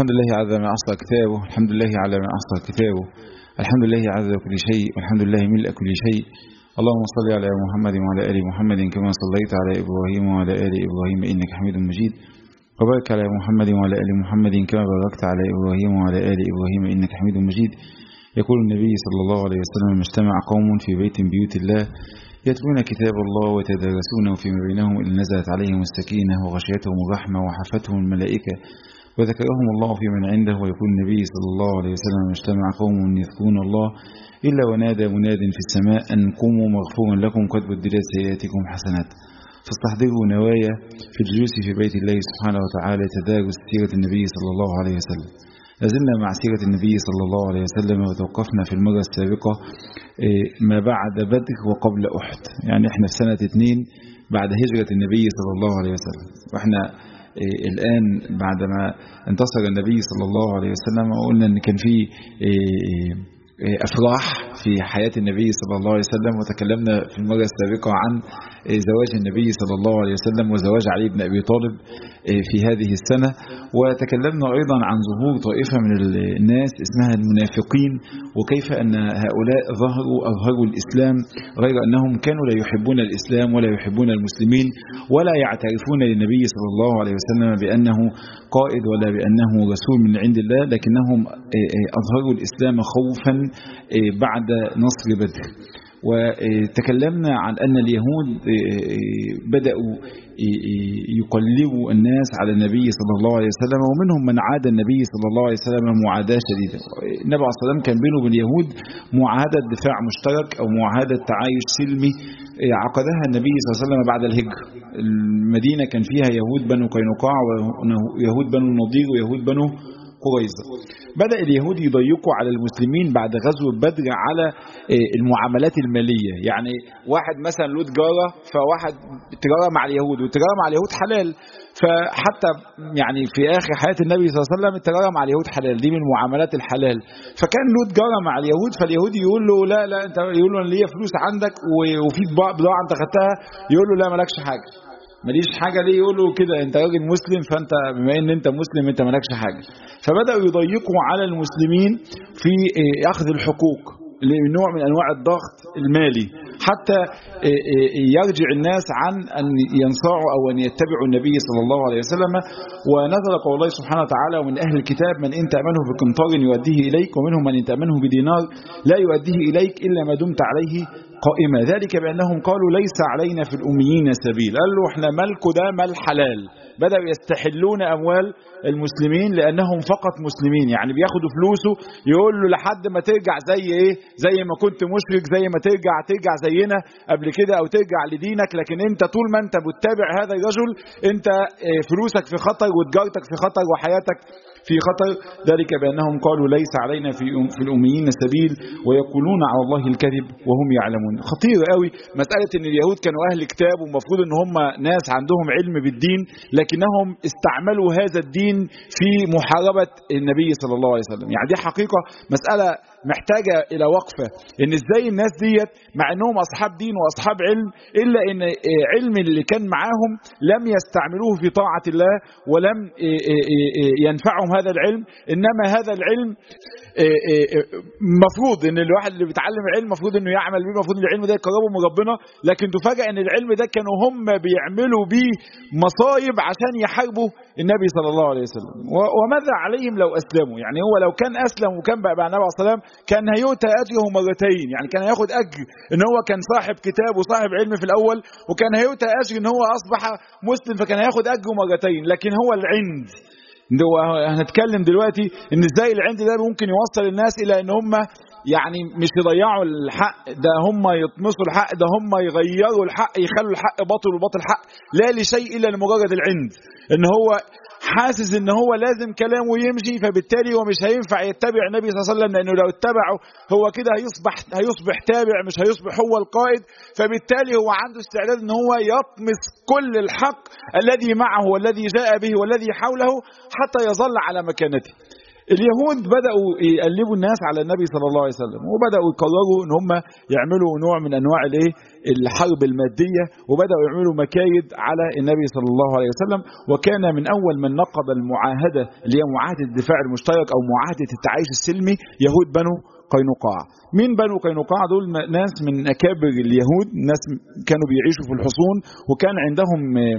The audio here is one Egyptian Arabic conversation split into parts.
الحمد لله على ما أحصى كتابه الحمد لله على ما أحصى كتابه الحمد لله عز كل شيء والحمد لله ملء كل شيء اللهم صل على محمد وعلى آل محمد كما صليت على إبراهيم وعلى آل إبراهيم إنك حميد مجيد وبارك على محمد وعلى آل محمد كما باركت على إبراهيم وعلى آل إبراهيم إنك حميد مجيد يقول النبي صلى الله عليه وسلم اجتمع قوم في بيت من بيوت الله يتلون كتاب الله ويتدارسونه فيما بينهم إن نزلت عليهم السكينة وغشيتهم الرحمة وحفتهم الملائكة وذكرهم الله في من عنده ويقول النبي صلى الله عليه وسلم اجتمع قوم يذكرون الله إلا ونادى مناد في السماء أن قوموا مغفورا لكم قد بدلت سيئاتكم حسنات فاستحضروا نوايا في الجلوس في بيت الله سبحانه وتعالى تدارس سيرة النبي صلى الله عليه وسلم لازلنا مع سيرة النبي صلى الله عليه وسلم وتوقفنا في المرة السابقة ما بعد بدر وقبل أحد يعني احنا في سنة اثنين بعد هجرة النبي صلى الله عليه وسلم واحنا الآن بعدما انتصر النبي صلى الله عليه وسلم وقلنا ان كان في أفراح في حياة النبي صلى الله عليه وسلم وتكلمنا في المرة السابقة عن زواج النبي صلى الله عليه وسلم وزواج علي بن أبي طالب في هذه السنة وتكلمنا أيضا عن ظهور طائفة من الناس اسمها المنافقين وكيف أن هؤلاء ظهروا أظهروا الإسلام غير أنهم كانوا لا يحبون الإسلام ولا يحبون المسلمين ولا يعترفون للنبي صلى الله عليه وسلم بأنه قائد ولا بأنه رسول من عند الله لكنهم أظهروا الإسلام خوفا بعد نصر بدر وتكلمنا عن أن اليهود بدأوا يقلبوا الناس على النبي صلى الله عليه وسلم ومنهم من عاد النبي صلى الله عليه وسلم معاداة شديدة النبي عليه الصلاة والسلام كان بينه وبين اليهود معاهدة دفاع مشترك أو معاهدة تعايش سلمي عقدها النبي صلى الله عليه وسلم بعد الهجرة المدينة كان فيها يهود بنو قينقاع ويهود بنو النضير ويهود بنو قريظة بدأ اليهود يضيقوا على المسلمين بعد غزو بدر على المعاملات المالية يعني واحد مثلا له تجارة فواحد تجارة مع اليهود والتجارة مع اليهود حلال فحتى يعني في آخر حياة النبي صلى الله عليه وسلم التجارة مع اليهود حلال دي من معاملات الحلال فكان له تجارة مع اليهود فاليهودي يقول له لا لا انت يقول له انا ليا فلوس عندك وفي بضاعة انت خدتها يقول له لا مالكش حاجة ماليش حاجة ليه يقولوا كده انت راجل مسلم فانت بما ان انت مسلم انت مالكش حاجة فبدأوا يضيقوا على المسلمين في اخذ الحقوق لنوع من انواع الضغط المالي حتى يرجع الناس عن ان ينصاعوا او ان يتبعوا النبي صلى الله عليه وسلم ونزل قول الله سبحانه وتعالى ومن اهل الكتاب من ان تامنه بقنطار يؤديه اليك ومنهم من ان تامنه بدينار لا يؤديه اليك الا ما دمت عليه قائمة ذلك بأنهم قالوا ليس علينا في الأميين سبيل قال له احنا ملك ده مال حلال بدأوا يستحلون أموال المسلمين لأنهم فقط مسلمين يعني بياخدوا فلوسه يقول له لحد ما ترجع زي ايه زي ما كنت مشرك زي ما ترجع ترجع زينا قبل كده أو ترجع لدينك لكن انت طول ما انت بتتابع هذا الرجل انت فلوسك في خطر وتجارتك في خطر وحياتك في خطر ذلك بأنهم قالوا ليس علينا في في الأميين سبيل ويقولون على الله الكذب وهم يعلمون خطير قوي مسألة ان اليهود كانوا أهل كتاب ومفروض ان هم ناس عندهم علم بالدين لكنهم استعملوا هذا الدين في محاربة النبي صلى الله عليه وسلم يعني دي حقيقة مسألة محتاجة إلى وقفة إن إزاي الناس ديت مع إنهم أصحاب دين وأصحاب علم إلا إن علم اللي كان معاهم لم يستعملوه في طاعة الله ولم ينفعهم هذا العلم إنما هذا العلم مفروض ان الواحد اللي بيتعلم العلم مفروض انه يعمل بيه مفروض العلم ده يقربه من ربنا لكن تفاجئ ان العلم ده كانوا هم بيعملوا بيه مصايب عشان يحاربوا النبي صلى الله عليه وسلم وماذا عليهم لو اسلموا يعني هو لو كان اسلم وكان بقى مع النبي عليه الصلاه والسلام كان هيؤتى اجره مرتين يعني كان هياخد اجر ان هو كان صاحب كتاب وصاحب علم في الاول وكان هيؤتى اجر ان هو اصبح مسلم فكان هياخد اجره مرتين لكن هو العند هنتكلم دلوقتي ان ازاي العند ده ممكن يوصل الناس الى ان هم يعني مش يضيعوا الحق ده هم يطمسوا الحق ده هم يغيروا الحق يخلوا الحق باطل والباطل حق لا لشيء الا لمجرد العند ان هو حاسس ان هو لازم كلامه يمشي فبالتالي هو مش هينفع يتبع النبي صلى الله عليه وسلم لانه لو اتبعه هو كده هيصبح هيصبح تابع مش هيصبح هو القائد فبالتالي هو عنده استعداد ان هو يطمس كل الحق الذي معه والذي جاء به والذي حوله حتى يظل على مكانته اليهود بدأوا يقلبوا الناس على النبي صلى الله عليه وسلم وبدأوا يقرروا ان هم يعملوا نوع من انواع الايه الحرب المادية وبدأوا يعملوا مكايد على النبي صلى الله عليه وسلم وكان من اول من نقض المعاهدة اللي هي معاهدة الدفاع المشترك او معاهدة التعايش السلمي يهود بنو قينقاع مين بنو قينقاع دول ناس من أكابر اليهود ناس كانوا بيعيشوا في الحصون وكان عندهم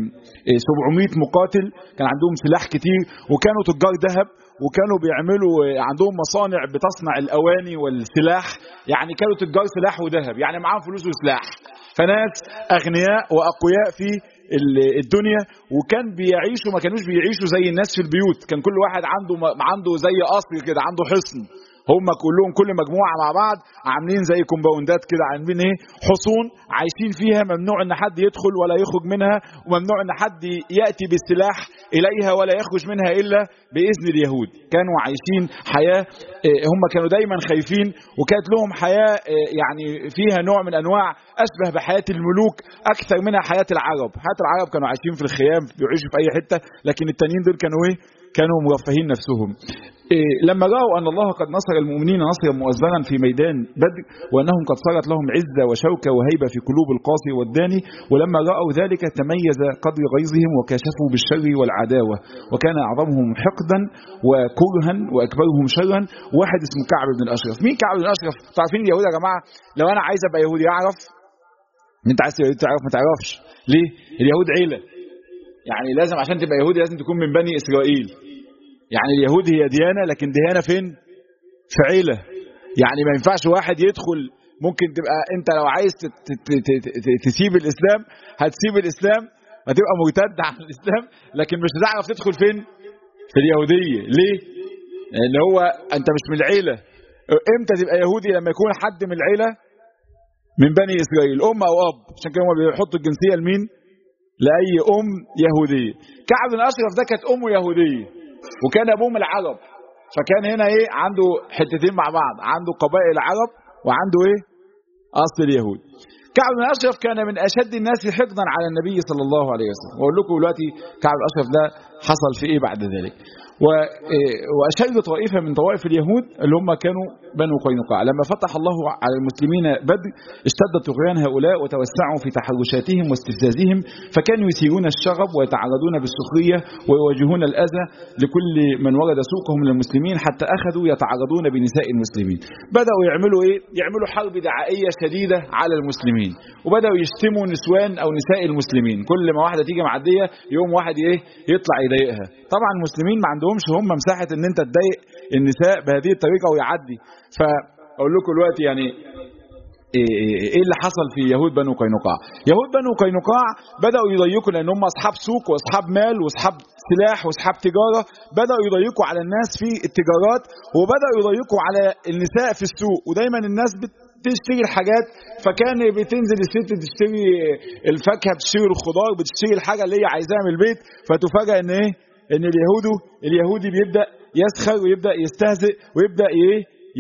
700 مقاتل كان عندهم سلاح كتير وكانوا تجار ذهب وكانوا بيعملوا عندهم مصانع بتصنع الأواني والسلاح يعني كانوا تجار سلاح وذهب يعني معاهم فلوس وسلاح فناس أغنياء وأقوياء في الدنيا وكان بيعيشوا ما كانوش بيعيشوا زي الناس في البيوت كان كل واحد عنده عنده زي قصر كده عنده حصن هم كلهم كل مجموعة مع بعض عاملين زي كومباوندات كده عاملين ايه حصون عايشين فيها ممنوع ان حد يدخل ولا يخرج منها وممنوع ان حد يأتي بالسلاح اليها ولا يخرج منها الا باذن اليهود كانوا عايشين حياة هم كانوا دايما خايفين وكانت لهم حياة يعني فيها نوع من انواع اشبه بحياة الملوك اكثر منها حياة العرب حياة العرب كانوا عايشين في الخيام بيعيشوا في اي حتة لكن التانيين دول كانوا ايه كانوا مرفهين نفسهم إيه لما رأوا أن الله قد نصر المؤمنين نصرا مؤزرا في ميدان بدر وأنهم قد صارت لهم عزة وشوكة وهيبة في قلوب القاسي والداني ولما رأوا ذلك تميز قدر غيظهم وكاشفوا بالشر والعداوة وكان أعظمهم حقدا وكرها وأكبرهم شرا واحد اسمه كعب بن الأشرف مين كعب بن الأشرف تعرفين اليهود يا جماعة لو أنا عايز أبقى يهودي أعرف انت عايز تعرف ما تعرفش ليه اليهود عيلة يعني لازم عشان تبقى يهودي لازم تكون من بني إسرائيل يعني اليهود هي ديانة لكن ديانة فين في عيلة يعني ما ينفعش واحد يدخل ممكن تبقى انت لو عايز تسيب الاسلام هتسيب الاسلام هتبقى مرتد عن الاسلام لكن مش هتعرف تدخل فين في اليهودية ليه اللي هو انت مش من العيلة امتى تبقى يهودي لما يكون حد من العيلة من بني اسرائيل ام او اب عشان كده هم بيحطوا الجنسية لمين لاي ام يهودية كعب بن اشرف ده كانت امه يهوديه وكان ابوه من العرب فكان هنا ايه عنده حتتين مع بعض عنده قبائل العرب وعنده ايه اصل اليهود كعب بن اشرف كان من اشد الناس حقدا على النبي صلى الله عليه وسلم واقول لكم دلوقتي كعب بن اشرف ده حصل في ايه بعد ذلك واشد طائفه من طوائف اليهود اللي هم كانوا بنو قينقاع لما فتح الله على المسلمين بدر اشتد طغيان هؤلاء وتوسعوا في تحرشاتهم واستفزازهم فكانوا يثيرون الشغب ويتعرضون بالسخريه ويواجهون الاذى لكل من ورد سوقهم من المسلمين حتى اخذوا يتعرضون بنساء المسلمين بداوا يعملوا ايه يعملوا حرب دعائيه شديده على المسلمين وبداوا يشتموا نسوان او نساء المسلمين كل ما واحده تيجي معديه يوم واحد ايه يطلع يضايقها طبعا المسلمين ما عندهمش هم مساحه ان انت تضايق النساء بهذه الطريقه ويعدي فاقول لكم دلوقتي يعني ايه اللي حصل في يهود بنو قينقاع يهود بنو قينقاع بداوا يضيقوا لان هم اصحاب سوق واصحاب مال واصحاب سلاح واصحاب تجاره بداوا يضيقوا على الناس في التجارات وبداوا يضيقوا على النساء في السوق ودايما الناس بت تشتري الحاجات فكان بتنزل الست تشتري الفاكهه بتشتري الخضار بتشتري الحاجه اللي هي عايزاها من البيت فتفاجئ ان ايه ان اليهود اليهودي بيبدا يسخر ويبدا يستهزئ ويبدا ايه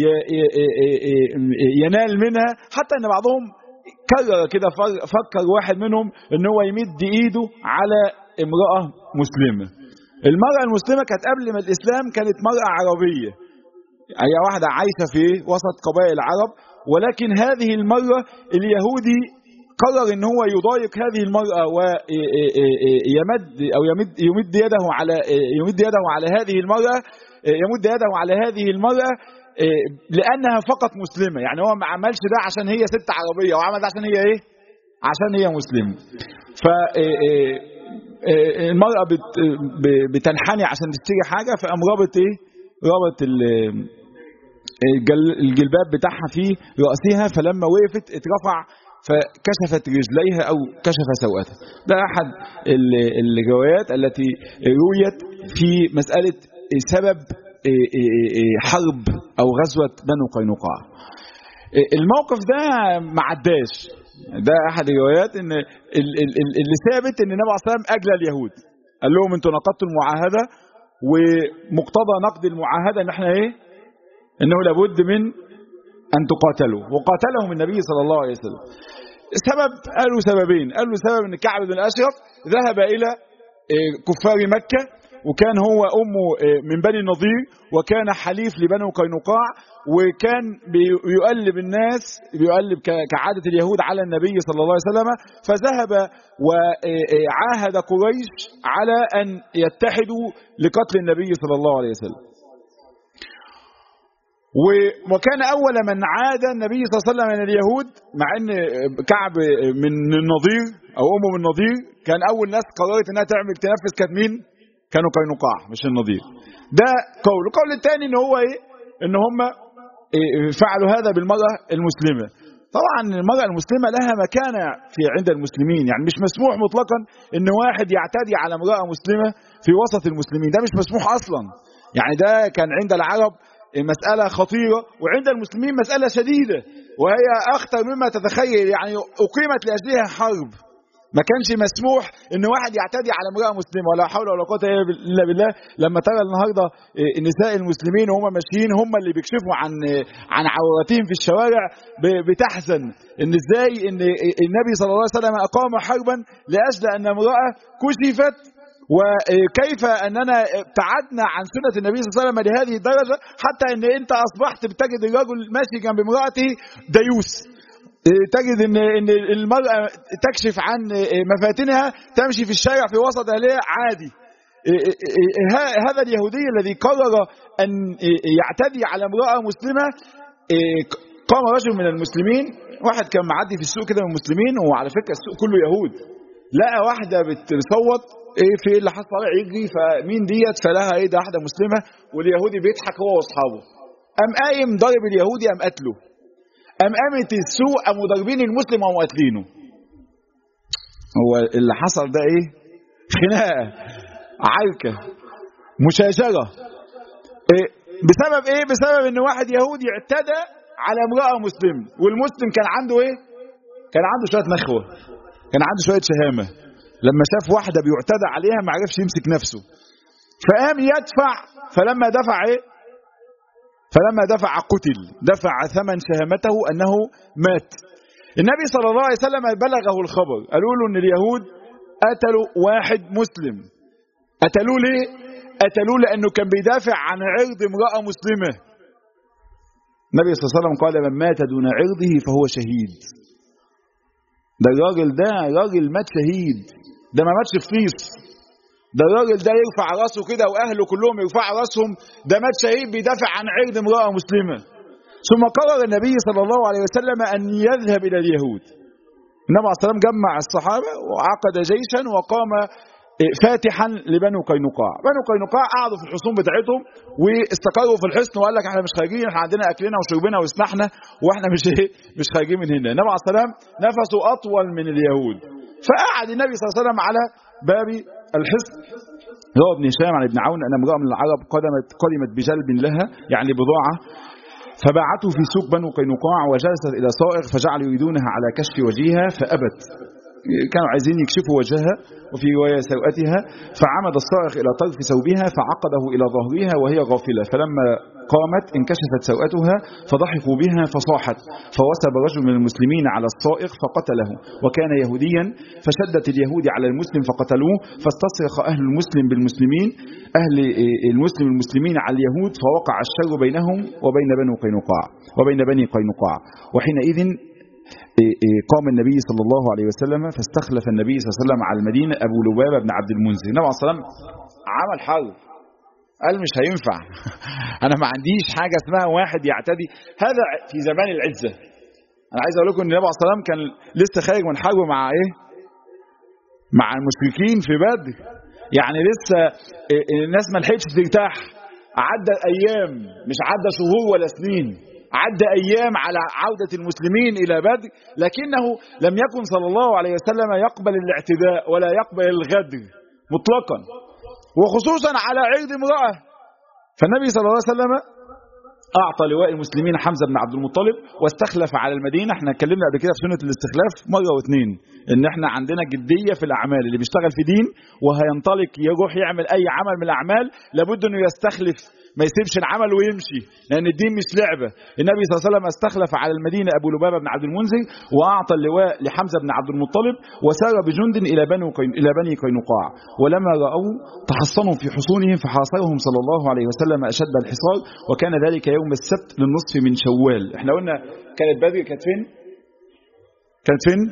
ينال منها حتى ان بعضهم كرر كده فكر واحد منهم ان هو يمد ايده على امراه مسلمه المراه المسلمه كانت قبل ما الاسلام كانت مراه عربيه هي واحده عايشه في وسط قبائل العرب ولكن هذه المره اليهودي قرر ان هو يضايق هذه المرأة ويمد او يمد يمد يده على يمد يده على هذه المرأة يمد يده على هذه المرأة لانها فقط مسلمة يعني هو ما عملش ده عشان هي ست عربية وعمل ده عشان هي ايه عشان هي مسلمة ف المرأة بتنحني عشان تشتري حاجة فقام رابط ايه رابط الجلباب بتاعها في رأسها فلما وقفت اترفع فكشفت رجليها أو كشف سوءتها ده أحد الروايات التي رويت في مسألة سبب حرب أو غزوة بنو قينقاع الموقف ده ما عداش ده أحد الروايات إن اللي ثابت إن النبي عليه الصلاة والسلام أجلى اليهود قال لهم أنتوا نقضتوا المعاهدة ومقتضى نقد المعاهدة إن إحنا إيه؟ إنه لابد من أن تقاتلوا وقاتلهم النبي صلى الله عليه وسلم سبب قالوا سببين قالوا سبب أن كعب بن الأشرف ذهب إلى كفار مكة وكان هو أمه من بني النضير وكان حليف لبني قينقاع وكان بيقلب الناس بيقلب كعادة اليهود على النبي صلى الله عليه وسلم فذهب وعاهد قريش على أن يتحدوا لقتل النبي صلى الله عليه وسلم وكان أول من عاد النبي صلى الله عليه وسلم من اليهود مع أن كعب من النضير أو أمه من النضير كان أول ناس قررت أنها تعمل تنفذ كانت مين؟ كانوا قينقاع مش النضير ده قول القول الثاني ان هو ايه ان هم فعلوا هذا بالمرأة المسلمة طبعا المرأة المسلمة لها مكانة في عند المسلمين يعني مش مسموح مطلقا ان واحد يعتدي على امرأة مسلمة في وسط المسلمين ده مش مسموح اصلا يعني ده كان عند العرب مسألة خطيرة وعند المسلمين مسألة شديدة وهي أخطر مما تتخيل يعني أقيمت لأجلها حرب ما كانش مسموح ان واحد يعتدي على امراه مسلمه ولا حول ولا قوه الا بالله لما ترى النهارده نساء المسلمين وهم ماشيين هم اللي بيكشفوا عن عن عوراتهم في الشوارع بتحزن ان ازاي ان النبي صلى الله عليه وسلم اقام حربا لاجل ان امراه كشفت وكيف اننا ابتعدنا عن سنه النبي صلى الله عليه وسلم لهذه الدرجه حتى ان انت اصبحت بتجد الرجل ماشي جنب امراته ديوس تجد ان ان المراه تكشف عن مفاتنها تمشي في الشارع في وسط اهلها عادي هذا اليهودي الذي قرر ان يعتدي على امراه مسلمه قام رجل من المسلمين واحد كان معدي في السوق كده من المسلمين وعلى فكره السوق كله يهود لقى واحده بتصوت ايه في اللي حصل يجري فمين ديت فلها ايه ده واحده مسلمه واليهودي بيضحك هو واصحابه قام قايم ضارب اليهودي قام قتله قام قامت السوق قاموا ضاربين المسلم وقاموا قاتلينه هو اللي حصل ده ايه خناقه عركه مشاجره إيه بسبب ايه بسبب ان واحد يهودي اعتدى على امراه مسلم والمسلم كان عنده ايه كان عنده شويه نخوه كان عنده شويه شهامه لما شاف واحده بيعتدى عليها ما عرفش يمسك نفسه فقام يدفع فلما دفع ايه فلما دفع قتل دفع ثمن شهامته انه مات النبي صلى الله عليه وسلم بلغه الخبر قالوا له ان اليهود قتلوا واحد مسلم قتلوه ليه قتلوه لانه كان بيدافع عن عرض امراه مسلمه النبي صلى الله عليه وسلم قال من مات دون عرضه فهو شهيد ده الراجل ده راجل مات شهيد ده ما ماتش في فيس ده الراجل ده يرفع راسه كده واهله كلهم يرفعوا راسهم ده مات شهيد بيدافع عن عرض امراه مسلمه ثم قرر النبي صلى الله عليه وسلم ان يذهب الى اليهود النبي عليه الصلاه والسلام جمع الصحابه وعقد جيشا وقام فاتحا لبنو قينقاع بنو قينقاع قعدوا في الحصون بتاعتهم واستقروا في الحصن وقال لك احنا مش خارجين احنا عندنا اكلنا وشربنا وسلاحنا واحنا مش ايه مش خارجين من هنا النبي عليه السلام نفسه اطول من اليهود فقعد النبي صلى الله عليه وسلم على باب الحصن روى ابن هشام عن ابن عون ان امراه من العرب قدمت قدمت بجلب لها يعني بضاعه فباعته في سوق بنو قينقاع وجلست الى صائغ فجعلوا يريدونها على كشف وجهها فابت كانوا عايزين يكشفوا وجهها وفي روايه سوءتها فعمد الصائغ الى طرف ثوبها فعقده الى ظهرها وهي غافله فلما قامت انكشفت سوءتها فضحكوا بها فصاحت فوسب رجل من المسلمين على الصائغ فقتله وكان يهوديا فشدت اليهود على المسلم فقتلوه فاستصرخ اهل المسلم بالمسلمين اهل المسلم المسلمين على اليهود فوقع الشر بينهم وبين بنو قينقاع وبين بني قينقاع وحينئذ قام النبي صلى الله عليه وسلم فاستخلف النبي صلى الله عليه وسلم على المدينة أبو لبابة بن عبد المنذر النبي عليه الصلاة عمل حرب قال مش هينفع أنا ما عنديش حاجة اسمها واحد يعتدي هذا في زمان العزة أنا عايز أقول لكم إن النبي عليه الصلاة كان لسه خارج من حرب مع إيه؟ مع المشركين في بدر يعني لسه الناس ما لحقتش ترتاح عدى أيام مش عدى شهور ولا سنين عدى أيام على عودة المسلمين إلى بدر لكنه لم يكن صلى الله عليه وسلم يقبل الاعتداء ولا يقبل الغدر مطلقا وخصوصا على عرض امرأة فالنبي صلى الله عليه وسلم أعطى لواء المسلمين حمزة بن عبد المطلب واستخلف على المدينة احنا اتكلمنا قبل كده في سنة الاستخلاف مرة واثنين ان احنا عندنا جدية في الأعمال اللي بيشتغل في دين وهينطلق يروح يعمل أي عمل من الأعمال لابد انه يستخلف ما يسيبش العمل ويمشي لان الدين مش لعبه النبي صلى الله عليه وسلم استخلف على المدينه ابو لبابه بن عبد المنذر واعطى اللواء لحمزه بن عبد المطلب وسار بجند الى بني الى بني قينقاع ولما راوا تحصنوا في حصونهم فحاصرهم صلى الله عليه وسلم اشد الحصار وكان ذلك يوم السبت للنصف من شوال احنا قلنا كانت بدر كانت فين كانت فين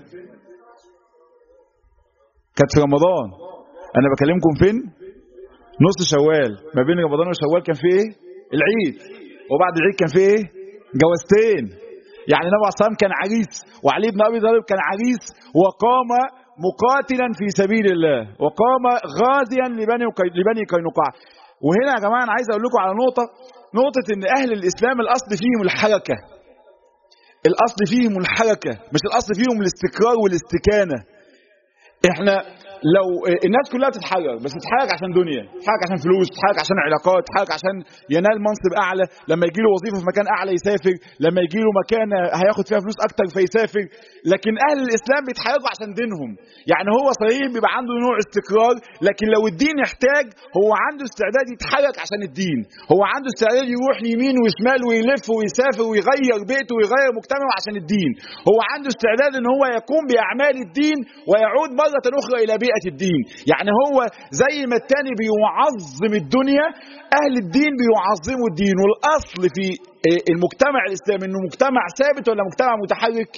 كانت في رمضان انا بكلمكم فين نص شوال ما بين رمضان وشوال كان في ايه العيد وبعد العيد كان في ايه جوازتين يعني النبي عليه الصلاه كان عريس وعلي بن ابي طالب كان عريس وقام مقاتلا في سبيل الله وقام غازيا لبني لبني قينقاع وهنا يا جماعه انا عايز اقول لكم على نقطه نقطه ان اهل الاسلام الاصل فيهم الحركه الاصل فيهم الحركه مش الاصل فيهم الاستقرار والاستكانه احنا لو الناس كلها بتتحرك بس بتتحرك عشان دنيا بتتحرك عشان فلوس بتتحرك عشان علاقات بتتحرك عشان ينال منصب اعلى لما يجي له وظيفه في مكان اعلى يسافر لما يجي له مكان هياخد فيها فلوس اكتر فيسافر لكن اهل الاسلام بيتحركوا عشان دينهم يعني هو صحيح بيبقى عنده نوع استقرار لكن لو الدين يحتاج هو عنده استعداد يتحرك عشان الدين هو عنده استعداد يروح يمين وشمال ويلف ويسافر ويغير بيته ويغير مجتمعه عشان الدين هو عنده استعداد ان هو يقوم باعمال الدين ويعود مره اخرى الى بيئه بيئة الدين يعني هو زي ما التاني بيعظم الدنيا أهل الدين بيعظموا الدين والأصل في المجتمع الإسلامي أنه مجتمع ثابت ولا مجتمع متحرك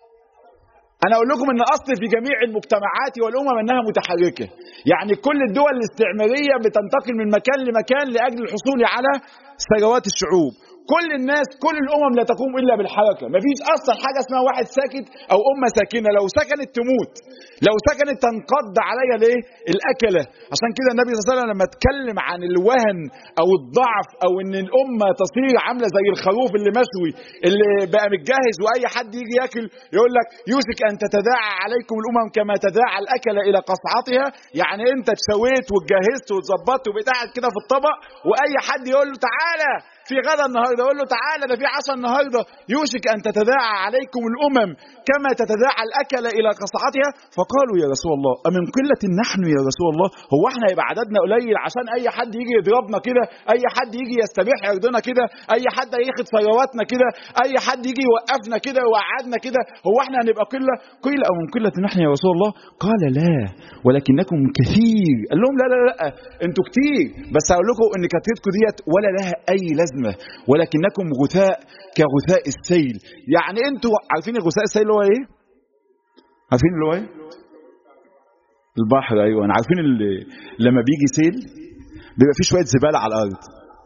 أنا أقول لكم أن أصل في جميع المجتمعات والأمم أنها متحركة يعني كل الدول الاستعمارية بتنتقل من مكان لمكان لأجل الحصول على ثروات الشعوب كل الناس كل الامم لا تقوم الا بالحركه مفيش اصلا حاجه اسمها واحد ساكت او امه ساكنه لو سكنت تموت لو سكنت تنقض عليها ليه الاكله عشان كده النبي صلى الله عليه وسلم لما اتكلم عن الوهن او الضعف او ان الامه تصير عامله زي الخروف اللي مشوي اللي بقى متجهز واي حد يجي ياكل يقول لك يوشك ان تتداعى عليكم الامم كما تداعى الاكله الى قصعتها يعني انت اتسويت واتجهزت واتظبطت وبقيت قاعد كده في الطبق واي حد يقول له تعالى في غدا النهارده يقول له تعالى ده في عشاء النهارده يوشك ان تتداعى عليكم الامم كما تتداعى الاكل الى قصعتها فقالوا يا رسول الله امن قله نحن يا رسول الله هو احنا يبقى عددنا قليل عشان اي حد يجي يضربنا كده اي حد يجي يستبيح يرضنا كده اي حد ياخد ثرواتنا كده اي حد يجي يوقفنا كده ويقعدنا كده هو احنا هنبقى قله قيل امن قله نحن يا رسول الله قال لا ولكنكم كثير قال لهم لا لا لا انتوا كتير بس هقول لكم ان كثرتكم ديت ولا لها اي لازمه لازمه ولكنكم غثاء كغثاء السيل يعني انتوا عارفين غثاء السيل اللي هو ايه عارفين اللي هو ايه البحر ايوه انا عارفين اللي لما بيجي سيل بيبقى فيه شويه زباله على الارض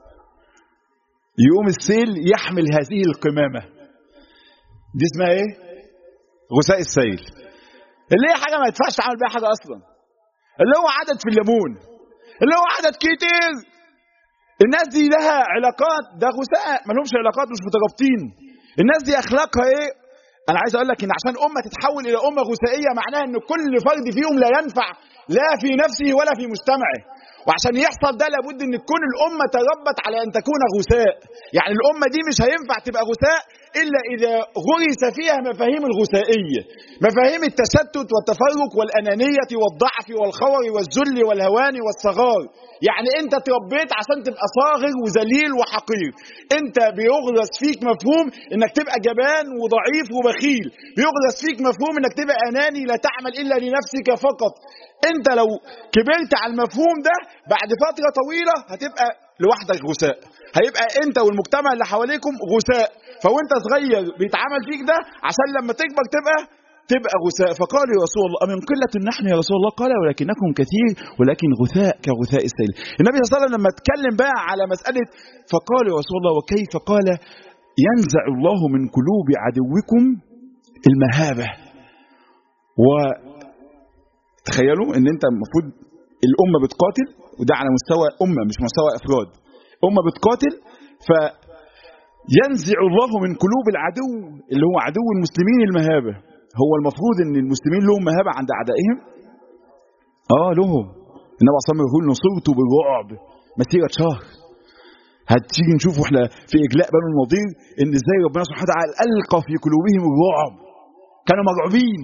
يقوم السيل يحمل هذه القمامه دي اسمها ايه غثاء السيل اللي هي حاجه ما يدفعش تعمل بيها حاجه اصلا اللي هو عدد في الليمون اللي هو عدد كتير الناس دي لها علاقات ده غثاء ما لهمش علاقات مش مترابطين الناس دي اخلاقها ايه انا عايز اقول لك ان عشان امه تتحول الى امه غثائيه معناها ان كل فرد فيهم لا ينفع لا في نفسه ولا في مجتمعه وعشان يحصل ده لابد ان تكون الامه تربت على ان تكون غثاء يعني الامه دي مش هينفع تبقى غثاء الا اذا غرس فيها مفاهيم الغثائيه مفاهيم التشتت والتفرق والانانيه والضعف والخور والذل والهوان والصغار يعني انت تربيت عشان تبقى صاغر وذليل وحقير انت بيغرس فيك مفهوم انك تبقى جبان وضعيف وبخيل بيغرس فيك مفهوم انك تبقى اناني لا تعمل الا لنفسك فقط انت لو كبرت على المفهوم ده بعد فتره طويله هتبقى لوحدك غثاء هيبقى انت والمجتمع اللي حواليكم غثاء فوانت صغير بيتعمل فيك ده عشان لما تكبر تبقى تبقى غثاء فقال يا رسول الله أمن قلة نحن يا رسول الله قال ولكنكم كثير ولكن غثاء كغثاء السيل النبي صلى الله عليه وسلم لما اتكلم بقى على مسألة فقال يا رسول الله وكيف قال ينزع الله من قلوب عدوكم المهابة وتخيلوا ان انت المفروض الأمة بتقاتل وده على مستوى أمة مش مستوى أفراد أمة بتقاتل ف ينزع الله من قلوب العدو اللي هو عدو المسلمين المهابه هو المفروض ان المسلمين لهم مهابه عند اعدائهم اه لهم النبي صلى الله عليه وسلم يقول نصرت بالرعب مسيره شهر هتيجي نشوف احنا في اجلاء بنو النضير ان ازاي ربنا سبحانه وتعالى القى في قلوبهم الرعب كانوا مرعوبين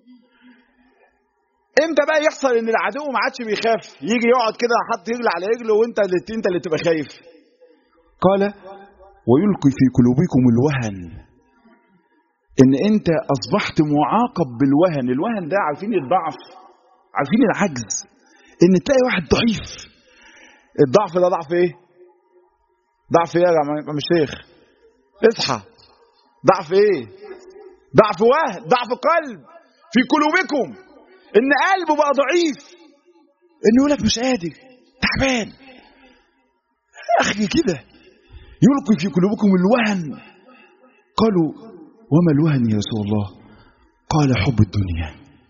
امتى بقى يحصل ان العدو ما عادش بيخاف يجي يقعد كده حط رجل على رجله وانت اللي انت اللي تبقى خايف قال ويلقي في قلوبكم الوهن ان انت اصبحت معاقب بالوهن الوهن ده عارفين الضعف عارفين العجز ان تلاقي واحد ضعيف الضعف ده ضعف ايه ضعف ايه يا جماعه مش شيخ اصحى ضعف ايه ضعف وهن ضعف قلب في قلوبكم ان قلبه بقى ضعيف انه يقول لك مش قادر تعبان اخي كده يلقي في قلوبكم الوهن قالوا وما الوهن يا رسول الله قال حب الدنيا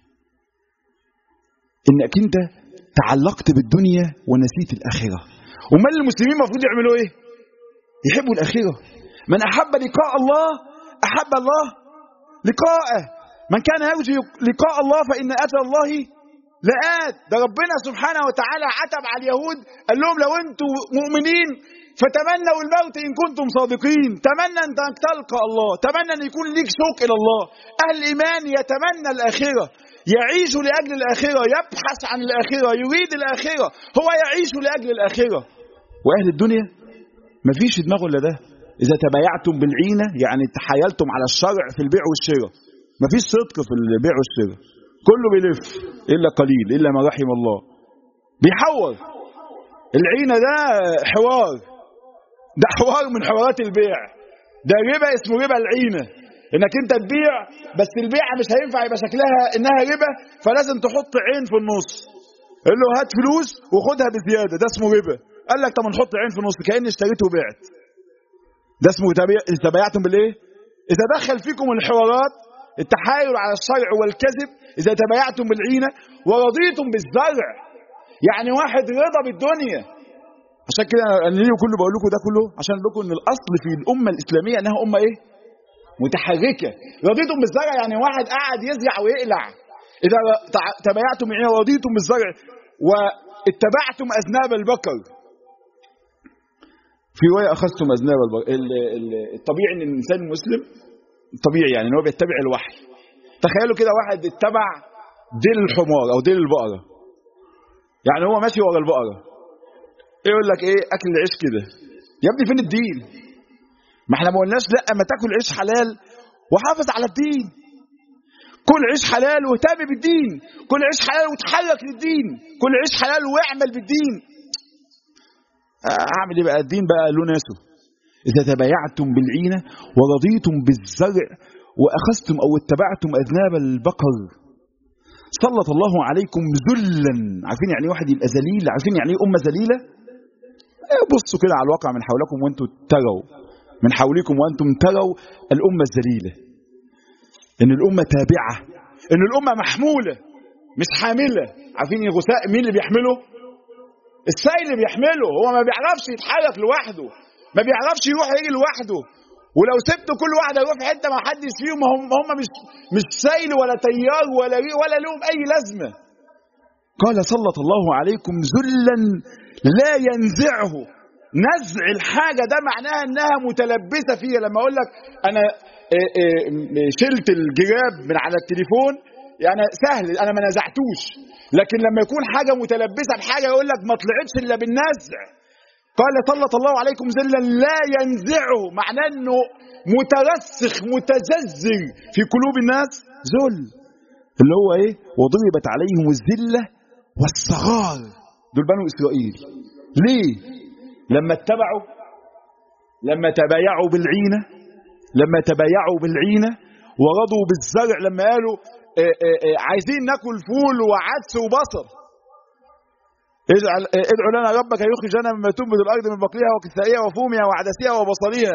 انك انت تعلقت بالدنيا ونسيت الاخره امال المسلمين المفروض يعملوا ايه يحبوا الاخره من احب لقاء الله احب الله لقاءه من كان يرجو لقاء الله فان اتى الله لآت ده ربنا سبحانه وتعالى عتب على اليهود قال لهم لو انتم مؤمنين فتمنوا الموت ان كنتم صادقين تمنى ان تلقى الله تمنى ان يكون ليك شوق الى الله اهل الايمان يتمنى الاخره يعيش لاجل الاخره يبحث عن الاخره يريد الاخره هو يعيش لاجل الاخره واهل الدنيا مفيش في دماغه الا ده اذا تبايعتم بالعينه يعني تحايلتم على الشرع في البيع والشراء مفيش صدق في البيع والشراء كله بيلف الا قليل الا ما رحم الله بيحور العينه ده حوار ده حوار من حوارات البيع ده ربا اسمه ربا العينه انك انت تبيع بس البيعه مش هينفع يبقى شكلها انها ربا فلازم تحط عين في النص قال له هات فلوس وخدها بزياده ده اسمه ربا قال لك طب نحط عين في النص كاني اشتريت وبعت ده اسمه تبايعتم بالايه اذا دخل فيكم الحوارات التحايل على الشرع والكذب اذا تبايعتم بالعينه ورضيتم بالزرع يعني واحد رضا بالدنيا عشان كده انا ليه كله بقول لكم ده كله عشان اقول لكم ان الاصل في الامه الاسلاميه انها امه ايه متحركه رضيتم بالزرع يعني واحد قاعد يزرع ويقلع اذا تبايعتم بالعينه ورضيتم بالزرع واتبعتم اذناب البقر في روايه اخذتم اذناب البقر الطبيعي ان الانسان المسلم طبيعي يعني ان هو بيتبع الوحي تخيلوا كده واحد اتبع ديل الحمار او ديل البقره يعني هو ماشي ورا البقره يقول لك ايه اكل العيش كده يا ابني فين الدين ما احنا ما قلناش لا ما تاكل عيش حلال وحافظ على الدين كل عيش حلال واهتم بالدين كل عيش حلال وتحرك للدين كل عيش حلال واعمل بالدين اعمل ايه بقى الدين بقى له ناسه اذا تبايعتم بالعينه ورضيتم بالزرع واخذتم او اتبعتم اذناب البقر سلط الله عليكم ذلا عارفين يعني واحد يبقى ذليل عارفين يعني ايه امه ذليله بصوا كده على الواقع من حولكم وانتم تروا من حولكم وانتم تروا الامه الذليله ان الامه تابعه ان الامه محموله مش حامله عارفين الغثاء مين اللي بيحمله السائل اللي بيحمله هو ما بيعرفش يتحرك لوحده ما بيعرفش يروح يجي لوحده ولو سبته كل واحد يروح في حته ما حدش فيهم هم هم مش مش سائل ولا تيار ولا ولا لهم اي لازمه قال سلط الله عليكم ذلا لا ينزعه نزع الحاجة ده معناها انها متلبسة فيها لما اقول لك انا شلت الجراب من على التليفون يعني سهل انا ما نزعتوش لكن لما يكون حاجة متلبسة بحاجة يقول لك ما طلعتش الا بالنزع قال سلط الله عليكم ذلا لا ينزعه معناه انه مترسخ متزلزل في قلوب الناس ذل اللي هو ايه وضربت عليهم الذله والصغار دول بنو اسرائيل ليه لما اتبعوا لما تبايعوا بالعينه لما تبايعوا بالعينه ورضوا بالزرع لما قالوا اه اه اه عايزين ناكل فول وعدس وبصل اجعل ادعو لنا ربك يخرج لنا مما تنبت الارض من بقلها وكثائها وفومها وعدسها وبصلها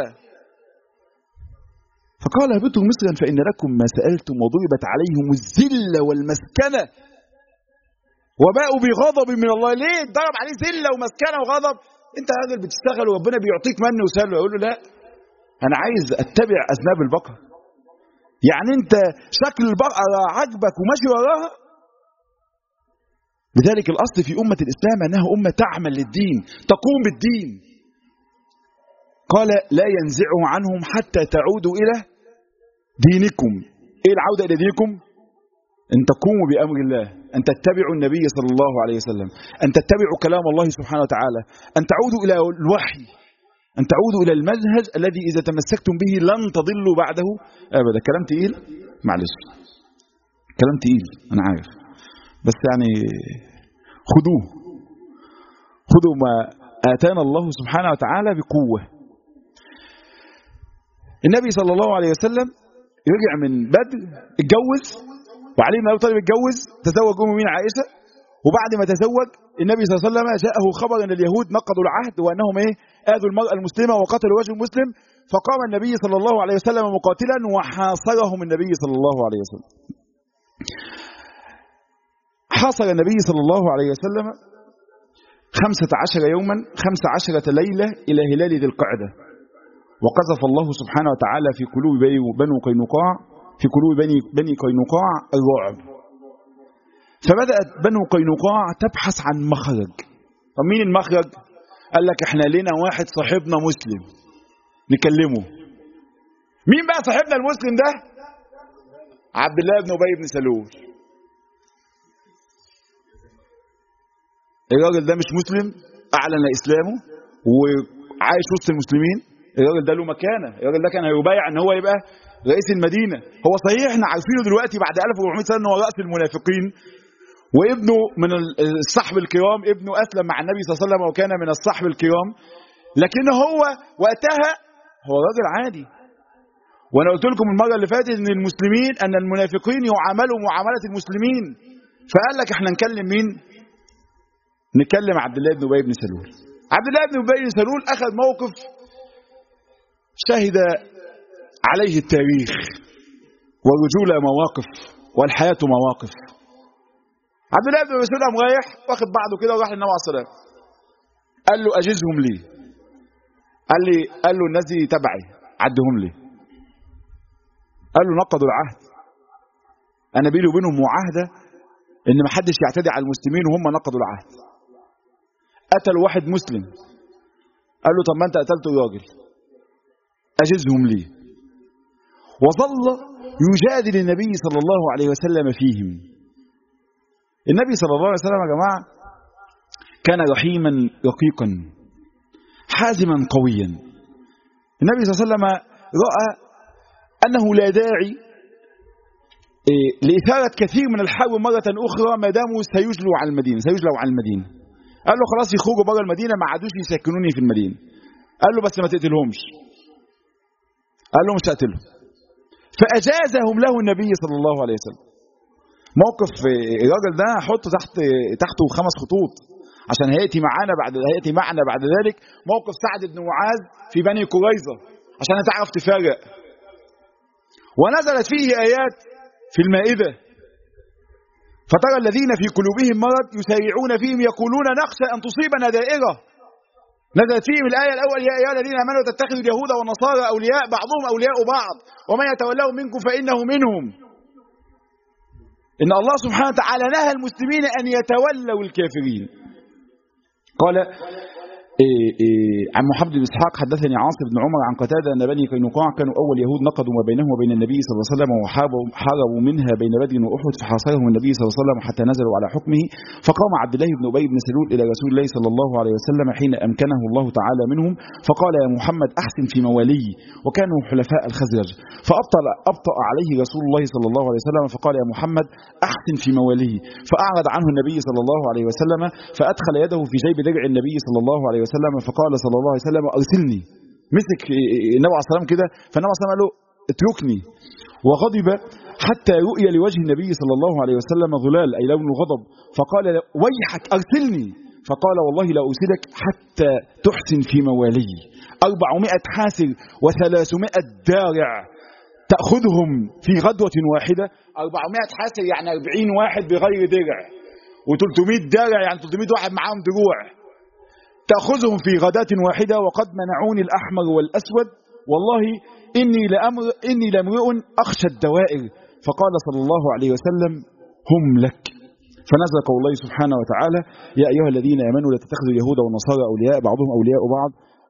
فقال اهبطوا مصرا فان لكم ما سالتم وضربت عليهم الذله والمسكنه وباءوا بغضب من الله ليه ضرب عليه ذله ومسكنه وغضب انت راجل بتشتغل وربنا بيعطيك من وسلوى يقول له لا انا عايز اتبع اذناب البقر يعني انت شكل البقره عجبك وماشي وراها لذلك الاصل في امه الاسلام انها امه تعمل للدين تقوم بالدين قال لا ينزعه عنهم حتى تعودوا الى دينكم ايه العوده الى دينكم ان تقوموا بامر الله ان تتبعوا النبي صلى الله عليه وسلم ان تتبعوا كلام الله سبحانه وتعالى ان تعودوا الى الوحي أن تعودوا إلى المنهج الذي إذا تمسكتم به لن تضلوا بعده أبدا كلام تقيل معلش كلام تقيل أنا عارف بس يعني خذوه خذوا ما آتانا الله سبحانه وتعالى بقوة النبي صلى الله عليه وسلم رجع من بدر اتجوز وعلي بن ابي طالب اتجوز تزوج ام مين عائشه وبعد ما تزوج النبي صلى الله عليه وسلم جاءه خبر ان اليهود نقضوا العهد وانهم ايه اذوا المراه المسلمه وقتلوا وجه المسلم فقام النبي صلى الله عليه وسلم مقاتلا وحاصرهم النبي صلى الله عليه وسلم حاصر النبي صلى الله عليه وسلم خمسة عشر يوما خمسة عشرة ليلة إلى هلال ذي القعدة وقذف الله سبحانه وتعالى في قلوب بنو قينقاع في قلوب بني بني قينقاع الرعب فبدأت بنو قينقاع تبحث عن مخرج طب مين المخرج قال لك احنا لنا واحد صاحبنا مسلم نكلمه مين بقى صاحبنا المسلم ده عبد الله بن ابي بن سلول الراجل ده مش مسلم اعلن اسلامه وعايش وسط المسلمين الراجل ده له مكانه الراجل ده كان هيبايع ان هو يبقى رئيس المدينه هو صحيح احنا عارفينه دلوقتي بعد 1400 سنه ان هو راس المنافقين وابنه من الصحب الكرام ابنه اسلم مع النبي صلى الله عليه وسلم وكان من الصحب الكرام لكن هو وقتها هو راجل عادي وانا قلت لكم المره اللي فاتت ان المسلمين ان المنافقين يعاملوا معامله المسلمين فقال لك احنا نكلم مين نكلم عبد الله بن ابي بن سلول عبد الله بن ابي بن سلول اخذ موقف شهد عليه التاريخ والرجوله مواقف والحياه مواقف عبد الله بن ابي سلول قام رايح واخد بعضه كده وراح للنبي عليه الصلاه قال له اجزهم لي قال لي قال له الناس دي تبعي عدهم لي قال له نقضوا العهد انا بيني وبينهم معاهده ان ما حدش يعتدي على المسلمين وهم نقضوا العهد قتلوا واحد مسلم قال له طب ما انت قتلت راجل اجزهم لي وظل يجادل النبي صلى الله عليه وسلم فيهم النبي صلى الله عليه وسلم يا جماعه كان رحيما رقيقا حازما قويا النبي صلى الله عليه وسلم راى انه لا داعي لإثارة كثير من الحرب مرة أخرى ما داموا سيجلوا على المدينة سيجلوا على المدينة قال له خلاص يخرجوا بره المدينة ما عادوش يسكنوني في المدينة قال له بس ما تقتلهمش قال له مش هقتلهم فأجازهم له النبي صلى الله عليه وسلم موقف الراجل ده حطه تحت تحته خمس خطوط عشان هيأتي معانا بعد هيأتي معنا بعد ذلك موقف سعد بن معاذ في بني قريظة عشان تعرف تفرق ونزلت فيه آيات في المائدة فترى الذين في قلوبهم مرض يسارعون فيهم يقولون نخشى أن تصيبنا دائرة نزلت فيهم الآية الأول يا أيها الذين آمنوا تتخذوا اليهود والنصارى أولياء بعضهم أولياء بعض ومن يتولهم منكم فإنه منهم إن الله سبحانه وتعالى نهى المسلمين أن يتولوا الكافرين قال إيه إيه عن محمد بن اسحاق حدثني عاصم بن عمر عن قتاده ان بني قينقاع كانوا اول يهود نقضوا ما بينهم وبين النبي صلى الله عليه وسلم وحاربوا منها بين بدر واحد فحاصرهم النبي صلى الله عليه وسلم حتى نزلوا على حكمه فقام عبد الله بن ابي بن سلول الى رسول الله صلى الله عليه وسلم حين امكنه الله تعالى منهم فقال يا محمد احسن في موالي وكانوا حلفاء الخزرج فابطل ابطا عليه رسول الله صلى الله عليه وسلم فقال يا محمد احسن في مواليه فاعرض عنه النبي صلى الله عليه وسلم فادخل يده في جيب درع النبي صلى الله عليه وسلم فقال صلى الله عليه وسلم ارسلني مسك النبي عليه الصلاه كده فالنبي عليه الصلاه قال له اتركني وغضب حتى رؤي لوجه النبي صلى الله عليه وسلم ظلال اي لون غضب فقال ويحك ارسلني فقال والله لا ارسلك حتى تحسن في موالي أربعمائة حاسر وثلاثمائة دارع تأخذهم في غدوة واحدة أربعمائة حاسر يعني أربعين واحد بغير درع و300 دارع يعني 300 واحد معاهم دروع تأخذهم في غداة واحدة وقد منعوني الأحمر والأسود والله إني لأمر إني لامرئ أخشى الدوائر فقال صلى الله عليه وسلم هم لك فنزل قول الله سبحانه وتعالى يا أيها الذين آمنوا لا تتخذوا اليهود والنصارى أولياء بعضهم أولياء بعض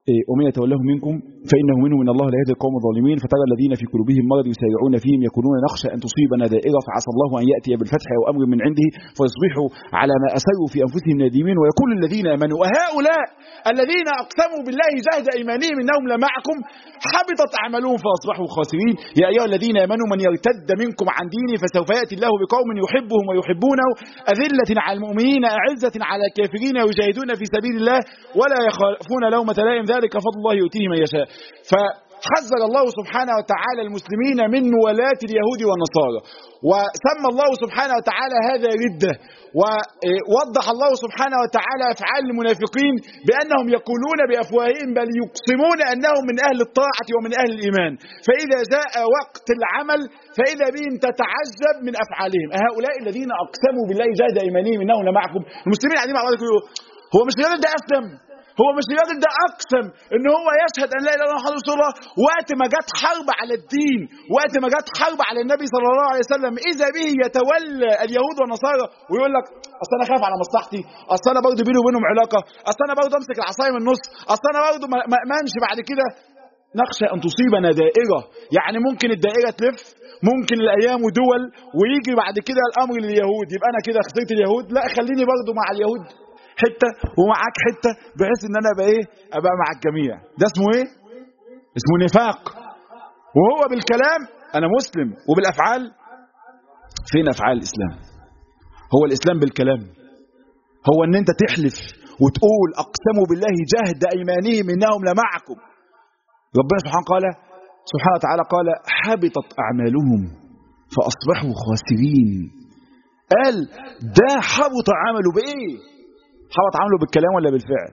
ومن يتولهم منكم فإنه منهم من الله لا يهدي القوم الظالمين فترى الذين في قلوبهم مرض يسارعون فيهم يقولون نخشى أن تصيبنا دائرة فعسى الله أن يأتي بالفتح أو أمر من عنده فيصبحوا على ما أسروا في أنفسهم نادمين ويقول الذين آمنوا وهؤلاء الذين أقسموا بالله جهد أيمانهم إنهم لمعكم حبطت أعمالهم فأصبحوا خاسرين يا أيها الذين آمنوا من يرتد منكم عن دينه فسوف يأتي الله بقوم يحبهم ويحبونه أذلة على المؤمنين أعزة على الكافرين يجاهدون في سبيل الله ولا يخافون لومة لائم ذلك فضل الله يؤتيه من يشاء فحذر الله سبحانه وتعالى المسلمين من ولاة اليهود والنصارى وسمى الله سبحانه وتعالى هذا ردة ووضح الله سبحانه وتعالى أفعال المنافقين بأنهم يقولون بأفواههم بل يقسمون أنهم من أهل الطاعة ومن أهل الإيمان فإذا جاء وقت العمل فإذا بهم تتعجب من أفعالهم هؤلاء الذين أقسموا بالله جهد أيمانهم إنهم لمعكم المسلمين قاعدين مع بعض يقولوا هو مش الراجل ده أسلم هو مش الراجل ده اقسم ان هو يشهد ان لا اله الا الله محمد رسول الله وقت ما جت حرب على الدين وقت ما جت حرب على النبي صلى الله عليه وسلم اذا به يتولى اليهود والنصارى ويقول لك اصل انا خايف على مصلحتي اصل انا برضه بيني وبينهم علاقه اصل انا برضه امسك العصايه من النص اصل انا برضه ما امنش بعد كده نخشى ان تصيبنا دائره يعني ممكن الدائره تلف ممكن الايام ودول ويجي بعد كده الامر لليهود يبقى انا كده خسرت اليهود لا خليني برضه مع اليهود حته ومعاك حته بحيث ان انا ابقى ايه ابقى مع الجميع ده اسمه ايه اسمه نفاق وهو بالكلام انا مسلم وبالافعال فين افعال الاسلام هو الاسلام بالكلام هو ان انت تحلف وتقول اقسموا بالله جهد ايمانهم انهم لمعكم ربنا سبحانه قال سبحانه وتعالى قال حبطت اعمالهم فاصبحوا خاسرين قال ده حبط عمله بايه حبط عمله بالكلام ولا بالفعل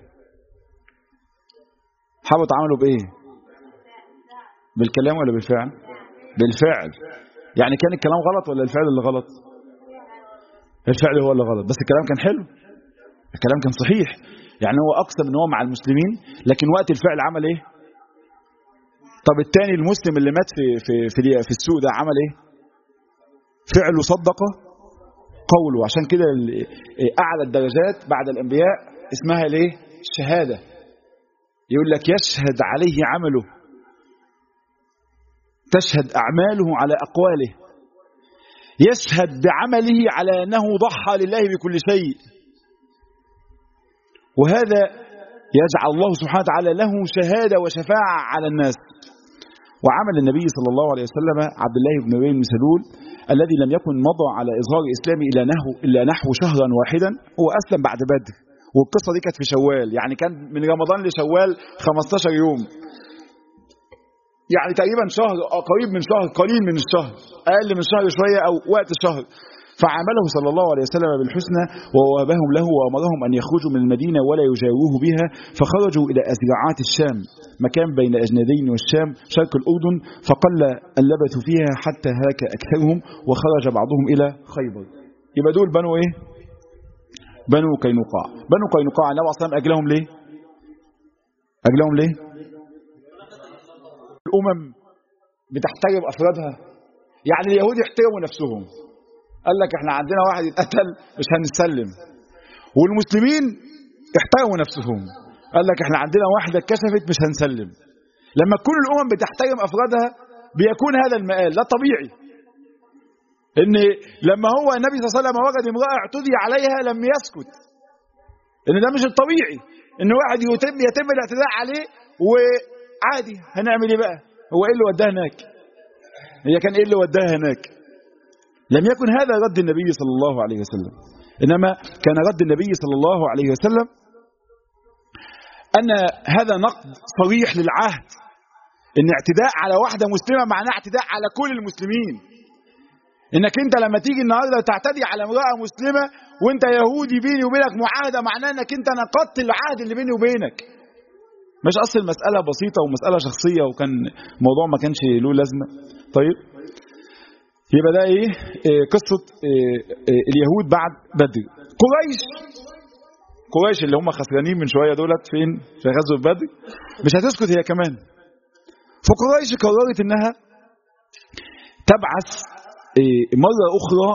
حبط عمله بايه بالكلام ولا بالفعل بالفعل يعني كان الكلام غلط ولا الفعل اللي غلط الفعل هو اللي غلط بس الكلام كان حلو الكلام كان صحيح يعني هو اقسم ان هو مع المسلمين لكن وقت الفعل عمل ايه طب التاني المسلم اللي مات في في في, في السوق ده عمل ايه فعله صدقه قوله عشان كده اعلى الدرجات بعد الانبياء اسمها ليه الشهاده يقول لك يشهد عليه عمله تشهد اعماله على اقواله يشهد بعمله على انه ضحى لله بكل شيء وهذا يجعل الله سبحانه وتعالى له شهاده وشفاعه على الناس وعمل النبي صلى الله عليه وسلم عبد الله بن ابي بن سلول الذي لم يكن مضى على إظهار إسلامه إلا نحو إلا نحو شهرا واحدا هو أسلم بعد بدر والقصة دي كانت في شوال يعني كان من رمضان لشوال 15 يوم يعني تقريبا شهر قريب من شهر قليل من الشهر أقل من شهر شوية أو وقت الشهر فعامله صلى الله عليه وسلم بالحسنى ووهبهم له وأمرهم أن يخرجوا من المدينة ولا يجاوروه بها فخرجوا إلى أزرعات الشام مكان بين أجنادين والشام شرق الأردن فقل أن لبثوا فيها حتى هاك أكثرهم وخرج بعضهم إلى خيبر يبقى دول بنو إيه بنو قينقاع بنو قينقاع النبي صلى الله عليه وسلم أجلهم ليه أجلهم ليه الأمم بتحترم أفرادها يعني اليهود يحترموا نفسهم قال لك احنا عندنا واحد يتقتل مش هنسلم والمسلمين احترموا نفسهم قال لك احنا عندنا واحده اتكشفت مش هنسلم لما تكون الامم بتحترم افرادها بيكون هذا المآل ده طبيعي ان لما هو النبي صلى الله عليه وسلم وجد امراه اعتدي عليها لم يسكت ان ده مش الطبيعي ان واحد يتم يتم الاعتداء عليه وعادي هنعمل ايه بقى هو ايه اللي وداه هناك هي كان ايه اللي وداها هناك لم يكن هذا رد النبي صلى الله عليه وسلم إنما كان رد النبي صلى الله عليه وسلم أن هذا نقد صريح للعهد إن اعتداء على واحدة مسلمة معناه اعتداء على كل المسلمين إنك أنت لما تيجي النهاردة تعتدي على امرأة مسلمة وأنت يهودي بيني وبينك معاهدة معناه إنك أنت نقضت العهد اللي بيني وبينك مش أصل المسألة بسيطة ومسألة شخصية وكان الموضوع ما كانش له لازمة طيب يبقى ده ايه, إيه قصة إيه إيه اليهود بعد بدر قريش قريش اللي هم خسرانين من شوية دولت فين في غزوة بدر مش هتسكت هي كمان فقريش قررت انها تبعث مرة اخرى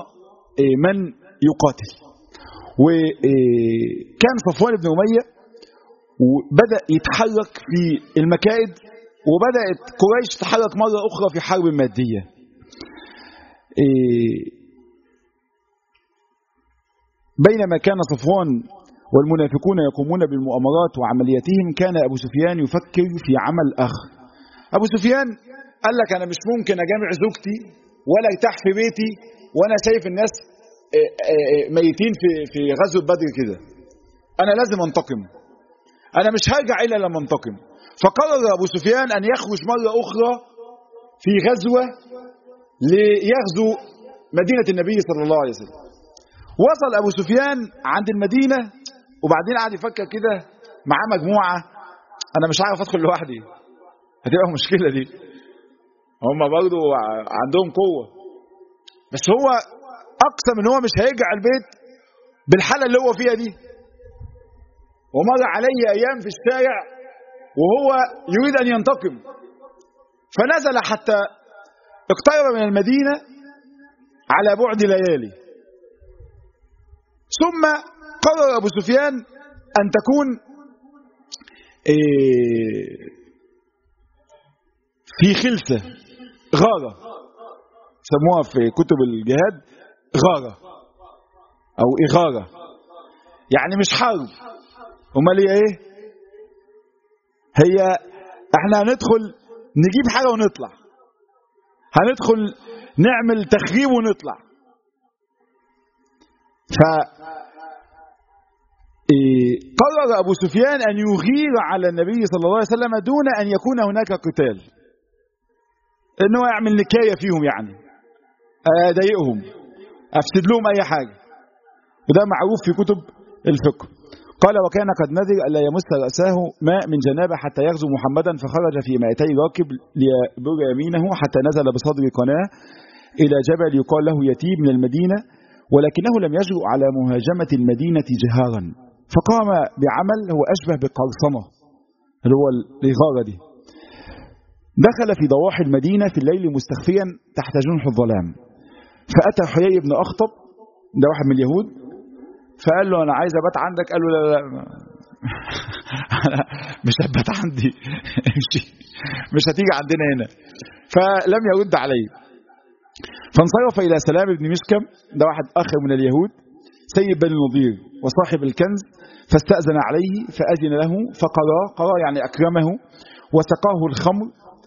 من يقاتل وكان صفوان بن أمية وبدأ يتحرك في المكائد وبدأت قريش تتحرك مرة أخرى في حرب مادية إيه بينما كان صفوان والمنافقون يقومون بالمؤامرات وعملياتهم كان أبو سفيان يفكر في عمل آخر أبو سفيان قال لك أنا مش ممكن أجامع زوجتي ولا ارتاح في بيتي وأنا شايف الناس ميتين في في غزوة بدر كده أنا لازم أنتقم أنا مش هرجع إلا لما أنتقم فقرر أبو سفيان أن يخرج مرة أخرى في غزوة ليغزو مدينة النبي صلى الله عليه وسلم وصل أبو سفيان عند المدينة وبعدين قعد يفكر كده معاه مجموعة أنا مش عارف أدخل لوحدي هتبقى مشكلة دي هم برضو عندهم قوة بس هو أقسم إن هو مش هيرجع البيت بالحالة اللي هو فيها دي ومر عليه أيام في الشارع وهو يريد أن ينتقم فنزل حتى اقترب من المدينة على بعد ليالي ثم قرر أبو سفيان أن تكون في خلسة غارة سموها في كتب الجهاد غارة أو إغارة يعني مش حرب امال هي ايه هي احنا هندخل نجيب حاجة ونطلع هندخل نعمل تخريب ونطلع ف قرر أبو سفيان أن يغير على النبي صلى الله عليه وسلم دون أن يكون هناك قتال أنه يعمل نكاية فيهم يعني أضايقهم أفسد لهم أي حاجة وده معروف في كتب الفقه قال وكان قد نذر ألا يمس رأسه ماء من جنابه حتى يغزو محمدا فخرج في مائتي راكب ليبر يمينه حتى نزل بصدر قناة إلى جبل يقال له يتيب من المدينة ولكنه لم يجرؤ على مهاجمة المدينة جهارا فقام بعمل هو أشبه بقرصنة اللي هو الإغارة دي دخل في ضواحي المدينة في الليل مستخفيا تحت جنح الظلام فأتى حيي بن أخطب ده واحد من اليهود فقال له أنا عايز أبات عندك قال له لا لا أنا مش هبات عندي امشي مش هتيجي عندنا هنا فلم يرد عليه فانصرف إلى سلام بن مشكم ده واحد أخ من اليهود سيد بني النضير وصاحب الكنز فاستأذن عليه فأذن له فقرا قرا يعني أكرمه وسقاه الخمر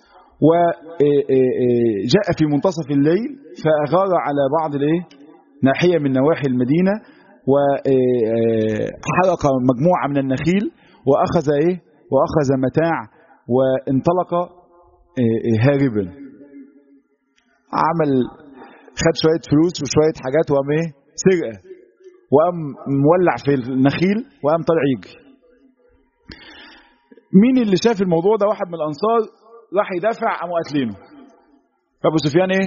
وجاء في منتصف الليل فأغار على بعض الايه ناحية من نواحي المدينة وحرق مجموعة من النخيل وأخذ إيه وأخذ متاع وانطلق هاربا عمل خد شوية فلوس وشوية حاجات وقام ايه سرقة وقام مولع في النخيل وقام طالع يجري مين اللي شاف الموضوع ده واحد من الأنصار راح يدافع قاموا قاتلينه فابو سفيان ايه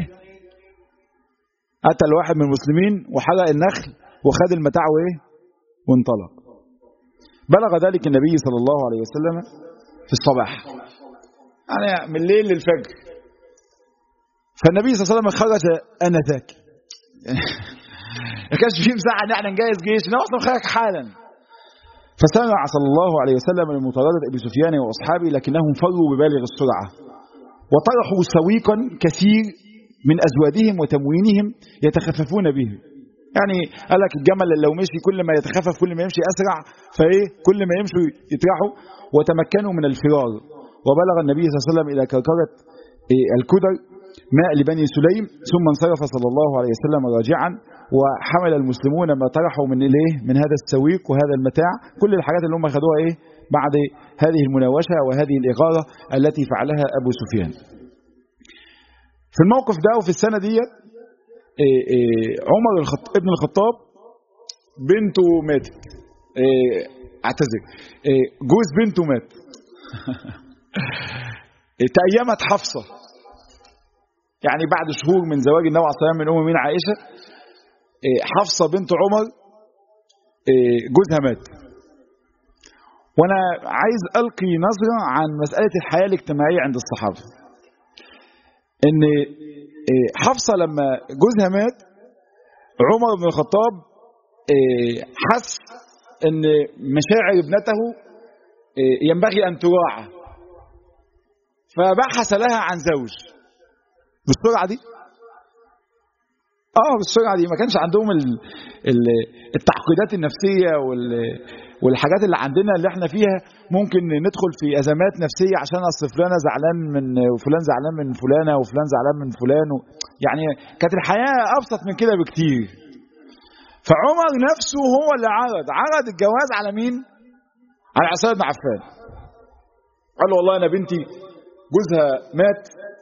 قتل واحد من المسلمين وحرق النخل وخد المتاع وايه وانطلق بلغ ذلك النبي صلى الله عليه وسلم في الصباح يعني من الليل للفجر فالنبي صلى الله عليه وسلم خرج انذاك ما كانش فيه مساحه ان احنا نجهز جيش انا اصلا خرج حالا فسمع صلى الله عليه وسلم لمطاردة ابي سفيان واصحابه لكنهم فروا ببالغ السرعه وطرحوا سويقا كثير من ازوادهم وتموينهم يتخففون به يعني قال لك الجمل لو مشي كل ما يتخفف كل ما يمشي اسرع فايه كل ما يمشوا يترحوا وتمكنوا من الفرار وبلغ النبي صلى الله عليه وسلم الى كركره الكدر ماء لبني سليم ثم انصرف صلى الله عليه وسلم راجعا وحمل المسلمون ما طرحوا من الايه من هذا السويق وهذا المتاع كل الحاجات اللي هم خدوها ايه بعد هذه المناوشه وهذه الاغاره التي فعلها ابو سفيان في الموقف ده وفي السنه ديت إيه إيه عمر الخط... ابن الخطاب بنته ماتت إيه اعتذر جوز بنته مات تأيمت حفصة يعني بعد شهور من زواج النبي عليه الصلاة من أم من عائشة حفصة بنت عمر جوزها مات وأنا عايز ألقي نظرة عن مسألة الحياة الاجتماعية عند الصحابة إن حفصة لما جوزها مات عمر بن الخطاب حس ان مشاعر ابنته ينبغي أن تراعى فبحث لها عن زوج بالسرعة دي اه بالسرعة دي ما كانش عندهم ال ال التعقيدات النفسية وال والحاجات اللي عندنا اللي احنا فيها ممكن ندخل في ازمات نفسيه عشان اصل فلانه زعلان من وفلان زعلان من فلانه وفلان زعلان من فلان و... يعني كانت الحياه ابسط من كده بكتير فعمر نفسه هو اللي عرض عرض الجواز على مين على عصام بن عفان قال له والله انا بنتي جوزها مات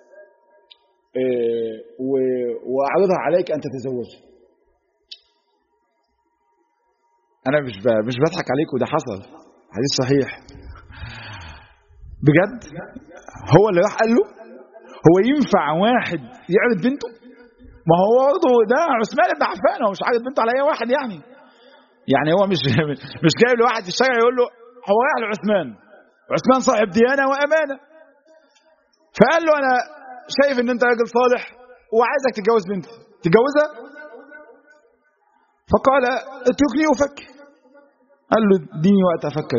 إيه واعرضها عليك ان تتزوجها انا مش ب... مش بضحك عليك وده حصل حديث صحيح بجد هو اللي راح قال له هو ينفع واحد يعرض بنته ما هو برضه ده عثمان بن عفان هو مش عارض بنته على اي واحد يعني يعني هو مش مش جاي لواحد في الشارع يقول له هو رايح لعثمان عثمان صاحب ديانه وامانه فقال له انا شايف ان انت راجل صالح وعايزك تتجوز بنتي تتجوزها فقال اتركني افكر قال له اديني وقت افكر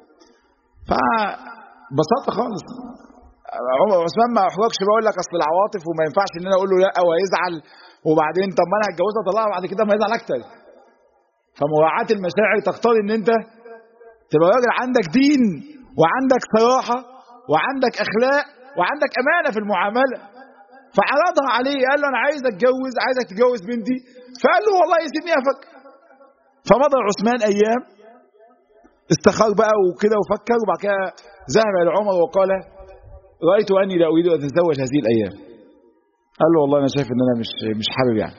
فبساطه خالص عمر عثمان ما احرجش بقول لك اصل العواطف وما ينفعش ان انا اقول له لا وهيزعل وبعدين طب ما انا هتجوزها طلعها بعد كده ما يزعل اكتر فمراعاه المشاعر تقتضي ان انت تبقى راجل عندك دين وعندك صراحه وعندك اخلاق وعندك امانه في المعامله فعرضها عليه قال له انا عايز اتجوز عايزك تتجوز بنتي فقال له والله سيبني افكر فمضى عثمان ايام استخار بقى وكده وفكر وبعد كده ذهب الى عمر وقال رايت اني لا اريد ان اتزوج هذه الايام قال له والله انا شايف ان انا مش مش حابب يعني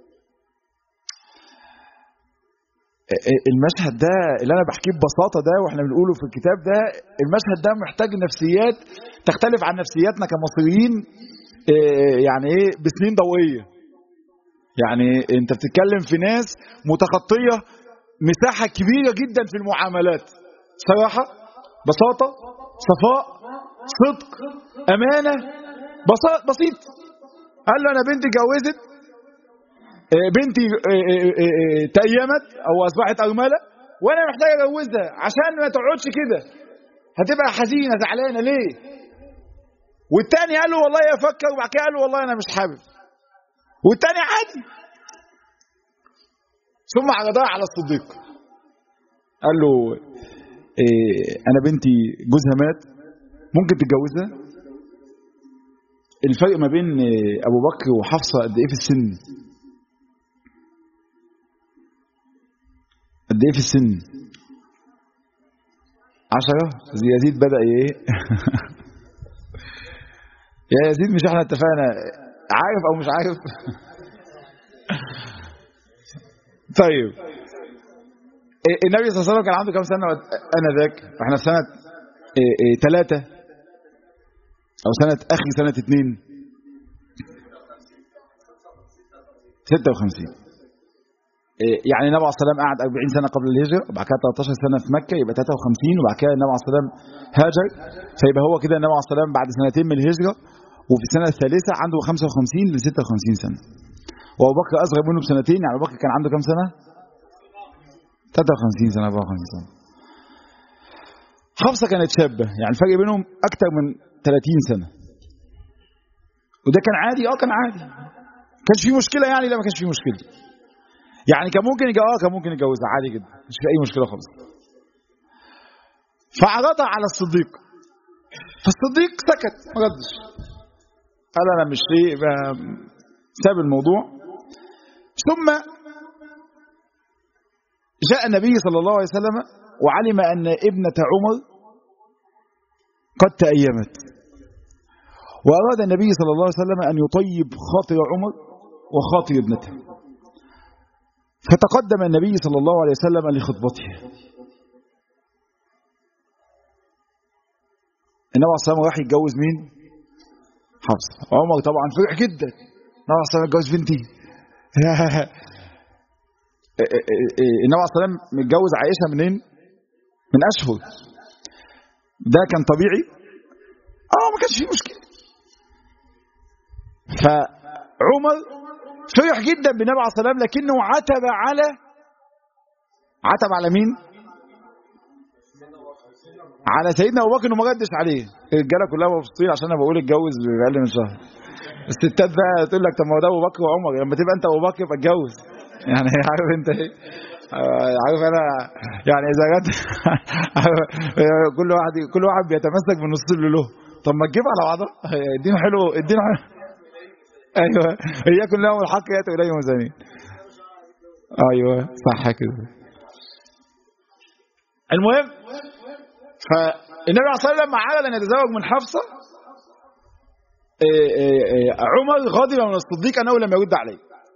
المشهد ده اللي انا بحكيه ببساطه ده واحنا بنقوله في الكتاب ده المشهد ده محتاج نفسيات تختلف عن نفسياتنا كمصريين يعني ايه بسنين ضوئيه يعني انت بتتكلم في ناس متخطيه مساحه كبيره جدا في المعاملات صراحه بساطه صفاء صدق امانه بسيط قال له انا بنتي اتجوزت بنتي تأيمت او اصبحت ارمله وانا محتاج اجوزها عشان ما تقعدش كده هتبقى حزينه زعلانه ليه والتاني قال له والله افكر وبعد كده قال له والله انا مش حابب والتاني عادي ثم عرضها على الصديق قال له إيه انا بنتي جوزها مات ممكن تتجوزها الفرق ما بين ابو بكر وحفصه قد ايه في السن قد ايه في السن عشرة يزيد بدأ ايه يا يزيد مش احنا اتفقنا عارف او مش عارف طيب النبي صلى الله عليه وسلم كان عنده كام سنة انا ذاك احنا في سنة ثلاثة او سنة اخي سنة اتنين ستة وخمسين يعني النبي عليه السلام قعد 40 سنة قبل الهجرة وبعد كده 13 سنة في مكة يبقى 53 وبعد كده النبي عليه السلام هاجر فيبقى هو كده النبي عليه السلام بعد سنتين من الهجرة وفي السنة الثالثة عنده 55 ل 56 سنة وابو بكر اصغر منه بسنتين يعني ابو بكر كان عنده كام سنة 53 سنة 54 سنة حفصة كانت شابة يعني الفرق بينهم أكتر من 30 سنة وده كان عادي اه كان عادي كانش فيه مشكلة يعني لا ما كانش فيه مشكلة يعني كان ممكن يجي اه كان ممكن يتجوزها عادي جدا مش في اي مشكله خالص فعرضها على الصديق فالصديق سكت ما ردش قال انا مش ايه ساب الموضوع ثم جاء النبي صلى الله عليه وسلم وعلم ان ابنه عمر قد تأيمت وأراد النبي صلى الله عليه وسلم أن يطيب خاطر عمر وخاطر ابنته فتقدم النبي صلى الله عليه وسلم لخطبته النبي عليه الصلاه راح يتجوز مين؟ حفصه عمر طبعا فرح جدا النبي عليه الصلاه اتجوز بنتي النبي عليه الصلاه متجوز عائشه منين؟ من اشهر ده كان طبيعي اه ما كانش فيه مشكله فعمر فرح جدا بالنبي عليه الصلاه والسلام لكنه عتب على عتب على مين؟ على سيدنا ابو بكر انه ما ردش عليه الرجاله كلها مبسوطين عشان انا بقول اتجوز بأقل من شهر الستات بقى تقول لك طب ما هو ده ابو بكر وعمر لما تبقى انت ابو بكر يبقى اتجوز يعني عارف انت ايه آه، عارف انا يعني اذا جت كل واحد كل واحد بيتمسك بالنص اللي له طب ما تجيب على بعضها الدين حلو الدين حلو ايوه هي كلها والحق ياتي اليه مزانين ايوه صح كده المهم فالنبي عليه الصلاه والسلام لما عرض ان يتزوج من حفصه إيه إيه إيه عمر غضب من الصديق انه لم يرد عليه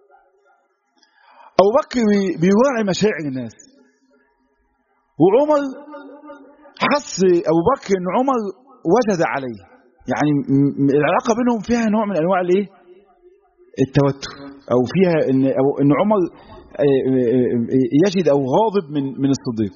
ابو بكر بي- بيراعي مشاعر الناس وعمر حس ابو بكر ان عمر وجد عليه يعني م- م- العلاقه بينهم فيها نوع من انواع الايه التوتر او فيها ان أو ان عمر آه، آه، آه، يجد او غاضب من من الصديق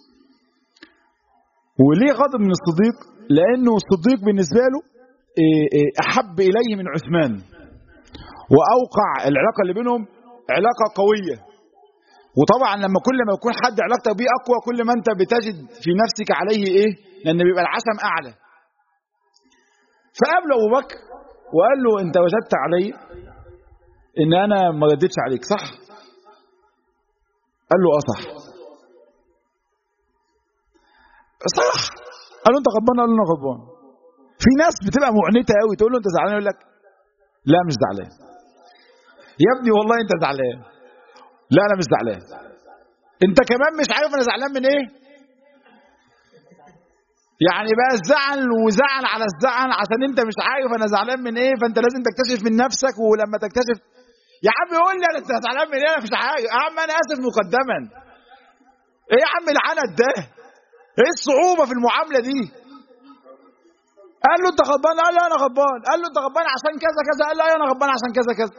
وليه غضب من الصديق لانه الصديق بالنسبه له آه، آه، احب اليه من عثمان واوقع العلاقه اللي بينهم علاقه قويه وطبعا لما كل ما يكون حد علاقتك بيه اقوى كل ما انت بتجد في نفسك عليه ايه لان بيبقى العشم اعلى فقابله ابو بكر وقال له انت وجدت علي ان انا ما ردتش عليك صح قال له اه صح صح قال له انت غضبان قال له انا غضبان في ناس بتبقى معنته قوي تقول له انت زعلان يقول لك لا مش زعلان يا ابني والله انت زعلان لا انا مش زعلان انت كمان مش عارف انا زعلان من ايه يعني بقى الزعل وزعل على الزعل عشان انت مش عارف انا زعلان من ايه فانت لازم تكتشف من نفسك ولما تكتشف يا عم قول لي انا انت زعلان من ايه انا مش عارف يا عم انا اسف مقدما ايه يا عم العنت ده ايه الصعوبه في المعامله دي قال له انت غضبان قال له انا غضبان قال له انت غضبان عشان كذا كذا قال له ايوه انا غضبان عشان كذا كذا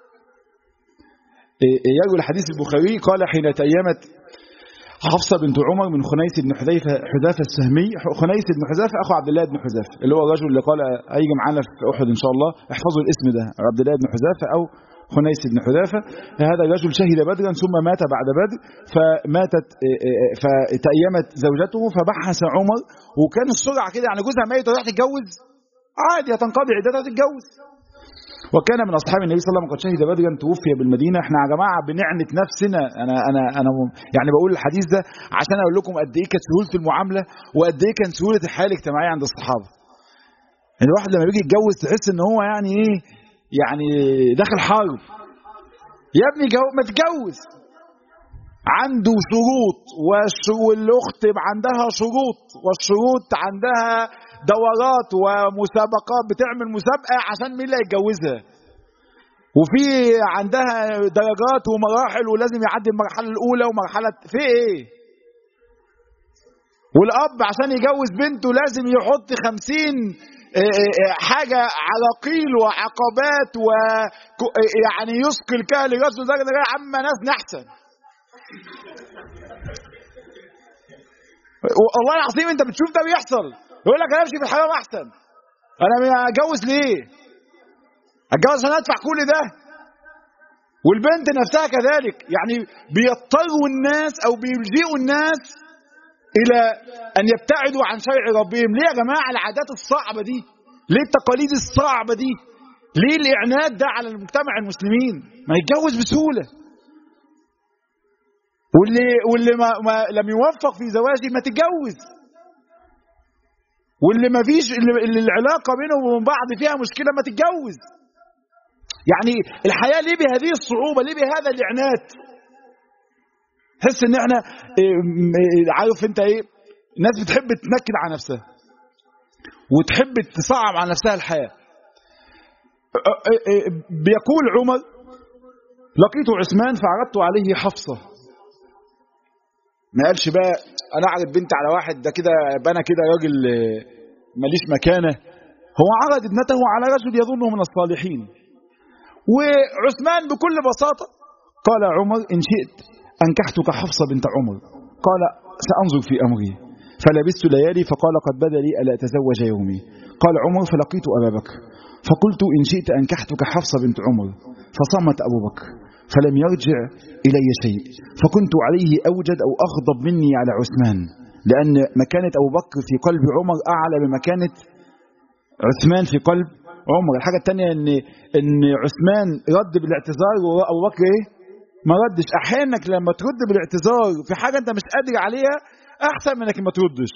إيه- إيه يروي الحديث البخاري قال حين تيمت حفصة بنت عمر من خنيس بن حذيفة حذافة السهمي خنيس بن حذافة أخو عبد الله بن حذافة اللي هو الرجل اللي قال هيجي معانا في أحد إن شاء الله احفظوا الاسم ده عبد الله بن حذافة أو خنيس بن حذافة هذا الرجل شهد بدرا ثم مات بعد بدر فماتت إيه إيه فتأيمت زوجته فبحث عمر وكان السرعة كده يعني جوزها ميت وراح تتجوز عادي هتنقضي عدتها تتجوز وكان من اصحاب النبي صلى الله عليه وسلم قد شهد بدرا توفي بالمدينه احنا يا جماعه بنعنت نفسنا انا انا انا م- يعني بقول الحديث ده عشان اقول لكم قد ايه كانت سهوله المعامله وقد ايه كان سهوله الحياه الاجتماعيه عند الصحابه يعني الواحد لما بيجي يتجوز تحس ان هو يعني ايه يعني داخل حرب يا ابني جو ما تتجوز عنده شروط والش- والاخت يبقى عندها شروط والشروط عندها دورات ومسابقات بتعمل مسابقه عشان مين اللي هيتجوزها وفي عندها درجات ومراحل ولازم يعدي المرحله الاولى ومرحله في ايه والاب عشان يجوز بنته لازم يحط خمسين إيه إيه إيه حاجة عراقيل وعقبات و يعني يسقي الكهل لرجل درجة يا عم ناس نحسن والله العظيم انت بتشوف ده بيحصل يقول لك انا امشي في الحرام احسن انا اتجوز ليه اتجوز عشان ادفع كل ده والبنت نفسها كذلك يعني بيضطروا الناس او بيلجئوا الناس الى ان يبتعدوا عن شرع ربهم ليه يا جماعه العادات الصعبه دي ليه التقاليد الصعبه دي ليه الاعناد ده على المجتمع المسلمين ما يتجوز بسهوله واللي واللي ما, ما لم يوفق في زواجه ما تتجوز واللي ما فيش اللي, اللي العلاقه بينه وبين بعض فيها مشكله ما تتجوز يعني الحياه ليه بهذه الصعوبه ليه بهذا الاعنات تحس ان احنا إيه، م- عارف انت ايه الناس بتحب تنكد على نفسها وتحب تصعب على نفسها الحياه أ- أ- أ- بيقول عمر لقيت عثمان فعرضت عليه حفصه ما قالش بقى انا اعرض بنتي على واحد ده كده يبقى انا كده راجل آه، ماليش مكانه هو عرض ابنته على رجل يظنه من الصالحين وعثمان بكل بساطه قال عمر ان شئت انكحتك حفصه بنت عمر قال سانظر في امري فلبثت ليالي فقال قد بدا لي الا اتزوج يومي قال عمر فلقيت ابا بكر فقلت ان شئت انكحتك حفصه بنت عمر فصمت ابو بكر فلم يرجع الي شيء فكنت عليه اوجد او اغضب مني على عثمان لأن مكانة أبو بكر في قلب عمر أعلى من مكانة عثمان في قلب عمر الحاجة الثانية إن إن عثمان رد بالاعتذار وأبو بكر إيه؟ ما ردش أحيانا لما ترد بالاعتذار في حاجة أنت مش قادر عليها أحسن من إنك ما تردش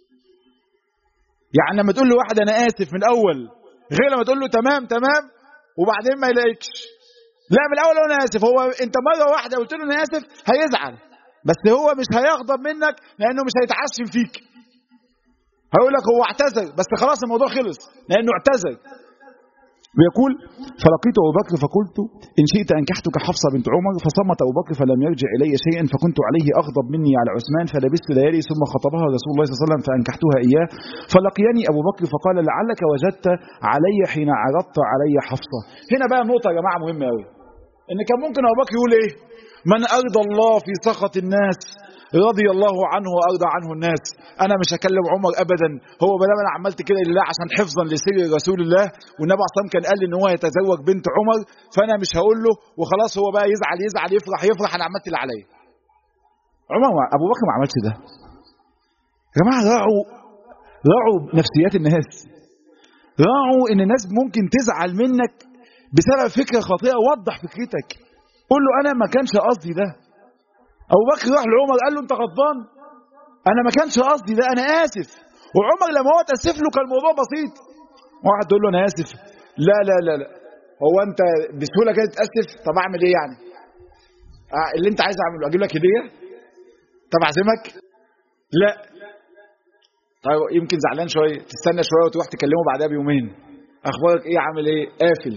يعني لما تقول له واحد أنا آسف من الأول غير لما تقول له تمام تمام وبعدين ما يلاقيكش لا من الأول أنا آسف هو أنت مرة واحدة قلت له أنا آسف هيزعل بس هو مش هيغضب منك لانه مش هيتعشم فيك هيقول لك هو اعتذر بس خلاص الموضوع خلص لانه اعتذر بيقول فلقيت ابو بكر فقلت ان شئت انكحتك حفصه بنت عمر فصمت ابو بكر فلم يرجع الي شيئا فكنت عليه اغضب مني على عثمان فلبست ليالي ثم خطبها رسول الله صلى الله عليه وسلم فانكحتها اياه فلقيني ابو بكر فقال لعلك وجدت علي حين عرضت علي حفصه هنا بقى نقطه يا جماعه مهمه قوي ان كان ممكن ابو بكر يقول ايه من أرضى الله في سخط الناس رضي الله عنه وأرضى عنه الناس أنا مش هكلم عمر أبدا هو ما أنا عملت كده لله عشان حفظا لسر رسول الله والنبي عليه الصلاة كان قال لي إن هو يتزوج بنت عمر فأنا مش هقول له وخلاص هو بقى يزعل يزعل يفرح يفرح أنا عملت اللي عليا عمر أبو بكر ما عملش ده يا جماعة راعوا راعوا نفسيات الناس راعوا إن الناس ممكن تزعل منك بسبب فكرة خاطئة وضح فكرتك قول له انا ما كانش قصدي ده ابو بكر راح لعمر قال له انت غضبان انا ما كانش قصدي ده انا اسف وعمر لما هو تاسف له كان الموضوع بسيط واحد تقول له انا اسف لا لا لا لا هو انت بسهوله كده تاسف طب اعمل ايه يعني آه اللي انت عايز اعمله اجيب لك هديه طب اعزمك لا طيب يمكن زعلان شويه تستنى شويه وتروح تكلمه بعدها بيومين اخبارك ايه عامل ايه قافل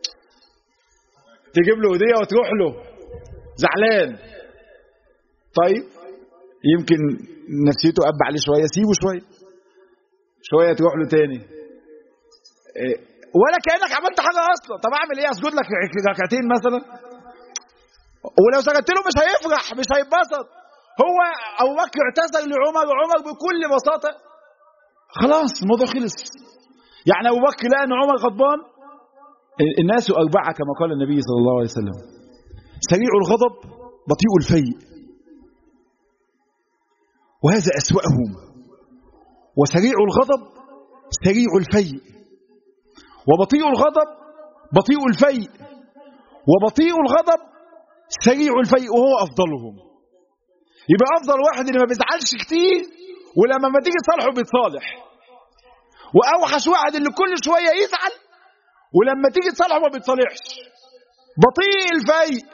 تجيب له هديه وتروح له زعلان طيب يمكن نفسيته قب عليه شويه سيبه شويه شويه تروح له تاني إيه ولا كانك عملت حاجه اصلا طب اعمل ايه اسجد لك ركعتين مثلا ولو سجدت له مش هيفرح مش هيتبسط هو ابو بكر اعتذر لعمر وعمر بكل بساطه خلاص الموضوع خلص يعني ابو بكر لقى ان عمر غضبان الناس أربعة كما قال النبي صلى الله عليه وسلم سريع الغضب بطيء الفيء وهذا أسوأهم وسريع الغضب سريع الفيء وبطيء الغضب بطيء الفيء وبطيء الغضب سريع الفيء وهو أفضلهم يبقى أفضل واحد اللي ما بيزعلش كتير ولما ما تيجي تصالحه بيتصالح وأوحش واحد اللي كل شوية يزعل ولما تيجي تصالحه ما بيتصالحش بطيء الفيء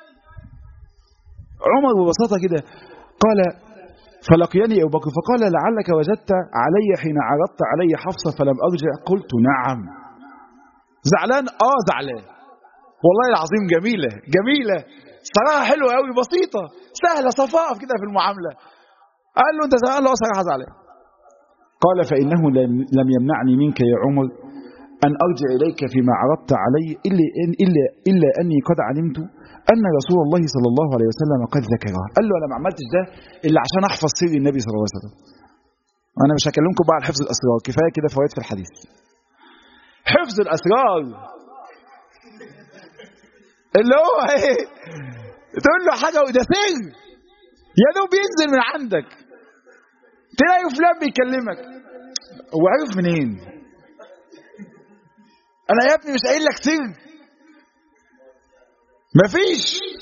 عمر ببساطة كده قال فلقيني أبو بكر فقال لعلك وجدت علي حين عرضت علي حفصة فلم أرجع قلت نعم زعلان آه زعلان والله العظيم جميلة جميلة صراحة حلوة قوي بسيطة سهلة صفاء كده في المعاملة قال له أنت زعلان له صراحة زعلان قال فإنه لم يمنعني منك يا عمر أن أرجع إليك فيما عرضت علي إلا, إلا, إلا أني قد علمت أن رسول الله صلى الله عليه وسلم قد ذكره قال له أنا ما عملتش ده إلا عشان أحفظ سر النبي صلى الله عليه وسلم أنا مش هكلمكم بقى عن حفظ الأسرار كفاية كده فوائد في الحديث حفظ الأسرار اللي هو إيه تقول له حاجة وده سر يا دوب ينزل من عندك تلاقي فلان بيكلمك هو عرف منين انا يا ابني مش قايل لك سر مفيش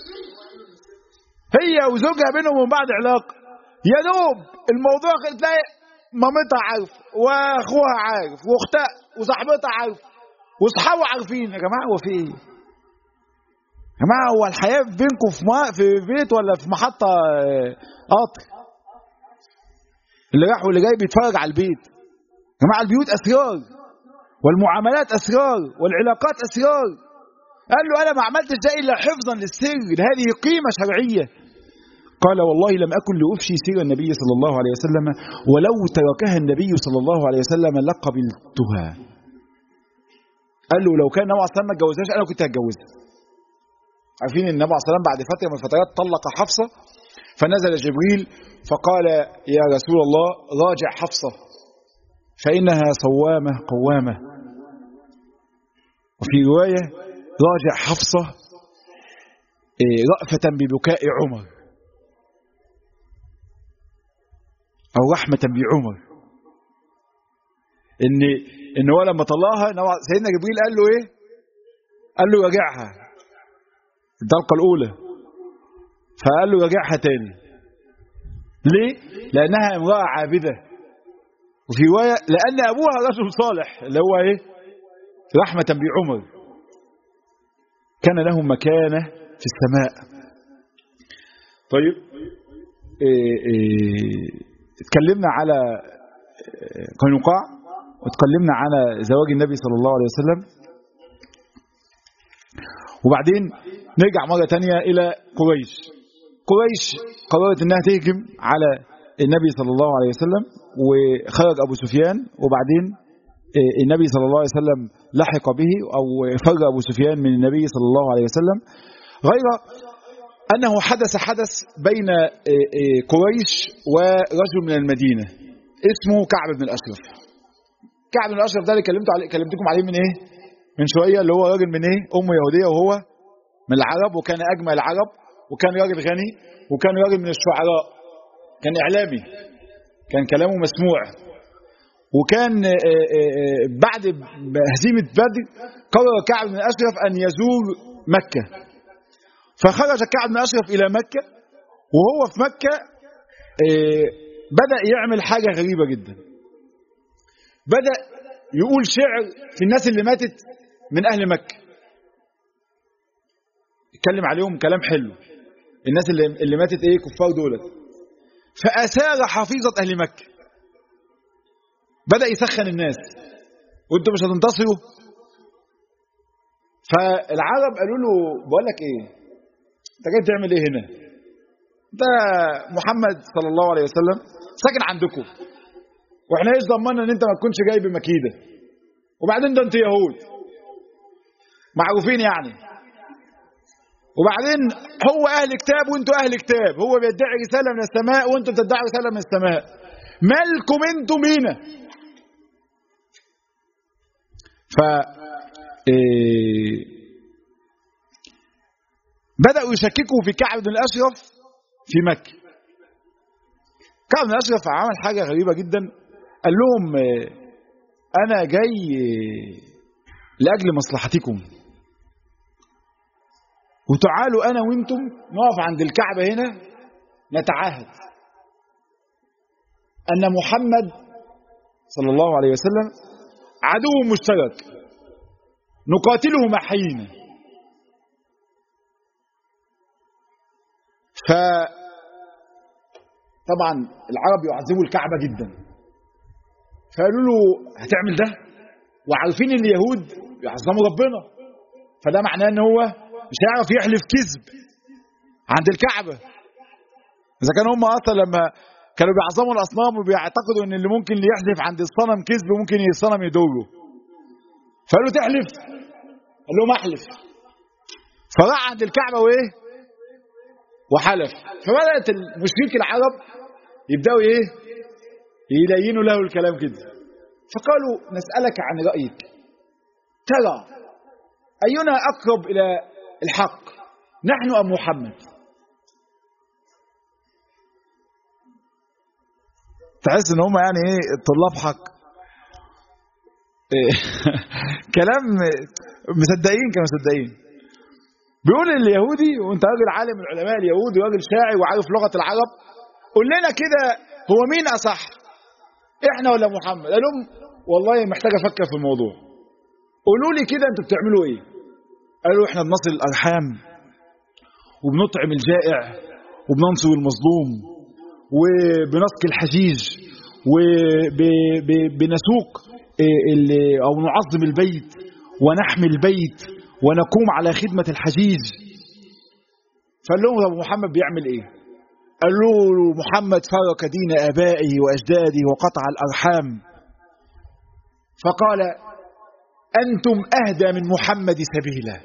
هي وزوجها بينهم وبين بعض علاقه يا دوب الموضوع تلاقي مامتها عارف واخوها عارف واختها وصاحبتها عارف واصحابه عارفين يا جماعه هو في ايه؟ يا جماعه هو الحياه بينكم في ما في بيت ولا في محطه قطر؟ اللي راح واللي جاي بيتفرج على البيت. يا جماعه البيوت اسرار والمعاملات اسرار والعلاقات اسرار. قال له انا ما عملتش ده الا حفظا للسر هذه قيمه شرعيه. قال والله لم أكن لأفشي سير النبي صلى الله عليه وسلم ولو تركها النبي صلى الله عليه وسلم لقبلتها قال له لو كان النبي عليه الصلاة ما اتجوزهاش أنا كنت هتجوزها عارفين النبي عليه الصلاة بعد فترة من الفترات طلق حفصة فنزل جبريل فقال يا رسول الله راجع حفصة فإنها صوامة قوامة وفي رواية راجع حفصة رأفة ببكاء عمر او رحمه بعمر ان ان هو لما طلعها إن هو سيدنا جبريل قال له ايه قال له راجعها الطلقه الاولى فقال له راجعها تاني ليه لانها امراه عابده وفي روايه لان ابوها رجل صالح اللي هو ايه رحمه بعمر كان له مكانه في السماء طيب إيه إيه اتكلمنا على قينقاع واتكلمنا على زواج النبي صلى الله عليه وسلم وبعدين نرجع مرة تانية إلى قريش قريش قررت أنها تهجم على النبي صلى الله عليه وسلم وخرج أبو سفيان وبعدين النبي صلى الله عليه وسلم لحق به أو فر أبو سفيان من النبي صلى الله عليه وسلم غير أنه حدث حدث بين قريش ورجل من المدينة اسمه كعب بن الأشرف كعب بن الأشرف ده اللي كلمت عليه كلمتكم عليه من إيه؟ من شوية اللي هو راجل من إيه؟ أمه يهودية وهو من العرب وكان أجمل العرب وكان راجل غني وكان راجل من الشعراء كان إعلامي كان كلامه مسموع وكان بعد هزيمة بدر قرر كعب بن الأشرف أن يزور مكة فخرج كعب بن أشرف إلى مكة وهو في مكة بدأ يعمل حاجة غريبة جدا بدأ يقول شعر في الناس اللي ماتت من أهل مكة يتكلم عليهم كلام حلو الناس اللي, اللي ماتت ايه كفار دولت فأثار حفيظة أهل مكة بدأ يسخن الناس وانتم مش هتنتصروا فالعرب قالوا له بقول لك ايه انت جاي تعمل ايه هنا ده محمد صلى الله عليه وسلم ساكن عندكم واحنا ايش ضمننا ان انت ما تكونش جاي بمكيده وبعدين ده انت يهود معروفين يعني وبعدين هو اهل كتاب وانتوا اهل كتاب هو بيدعي رساله من السماء وانتوا بتدعوا رساله من السماء مالكم انتم بينا ف إيه بدأوا يشككوا في كعب بن الأشرف في مكة كعب بن الأشرف عمل حاجة غريبة جدا قال لهم أنا جاي لأجل مصلحتكم وتعالوا أنا وإنتم نقف عند الكعبة هنا نتعاهد أن محمد صلى الله عليه وسلم عدو مشترك نقاتله مع حينا ف طبعا العرب يعظموا الكعبة جدا فقالوا له هتعمل ده وعارفين ان اليهود يعظموا ربنا فده معناه ان هو مش هيعرف يحلف كذب عند الكعبة اذا كان هم اصلا لما كانوا بيعظموا الاصنام وبيعتقدوا ان اللي ممكن اللي يحلف عند الصنم كذب ممكن الصنم يدوره فقالوا تحلف قال لهم احلف فراح عند الكعبة وايه وحلف فبدأت المشرك العرب يبدأوا ايه يلينوا له الكلام كده فقالوا نسألك عن رأيك ترى أينا أقرب إلى الحق نحن أم محمد تحس ان هم يعني ايه الطلاب حق إيه كلام مصدقين كانوا مصدقين بيقول اليهودي وانت راجل عالم من علماء اليهود وراجل شاعر وعارف لغه العرب قول لنا كده هو مين اصح احنا ولا محمد قال لهم والله محتاج افكر في الموضوع قولوا لي كده انتوا بتعملوا ايه قالوا احنا بنصل الارحام وبنطعم الجائع وبننصر المظلوم وبنسقي الحجيج وبنسوق او نعظم البيت ونحمي البيت ونقوم على خدمة الحجيج فقال لهم أبو محمد بيعمل إيه قال له محمد فرق دين آبائه وأجداده وقطع الأرحام فقال أنتم أهدى من محمد سبيلا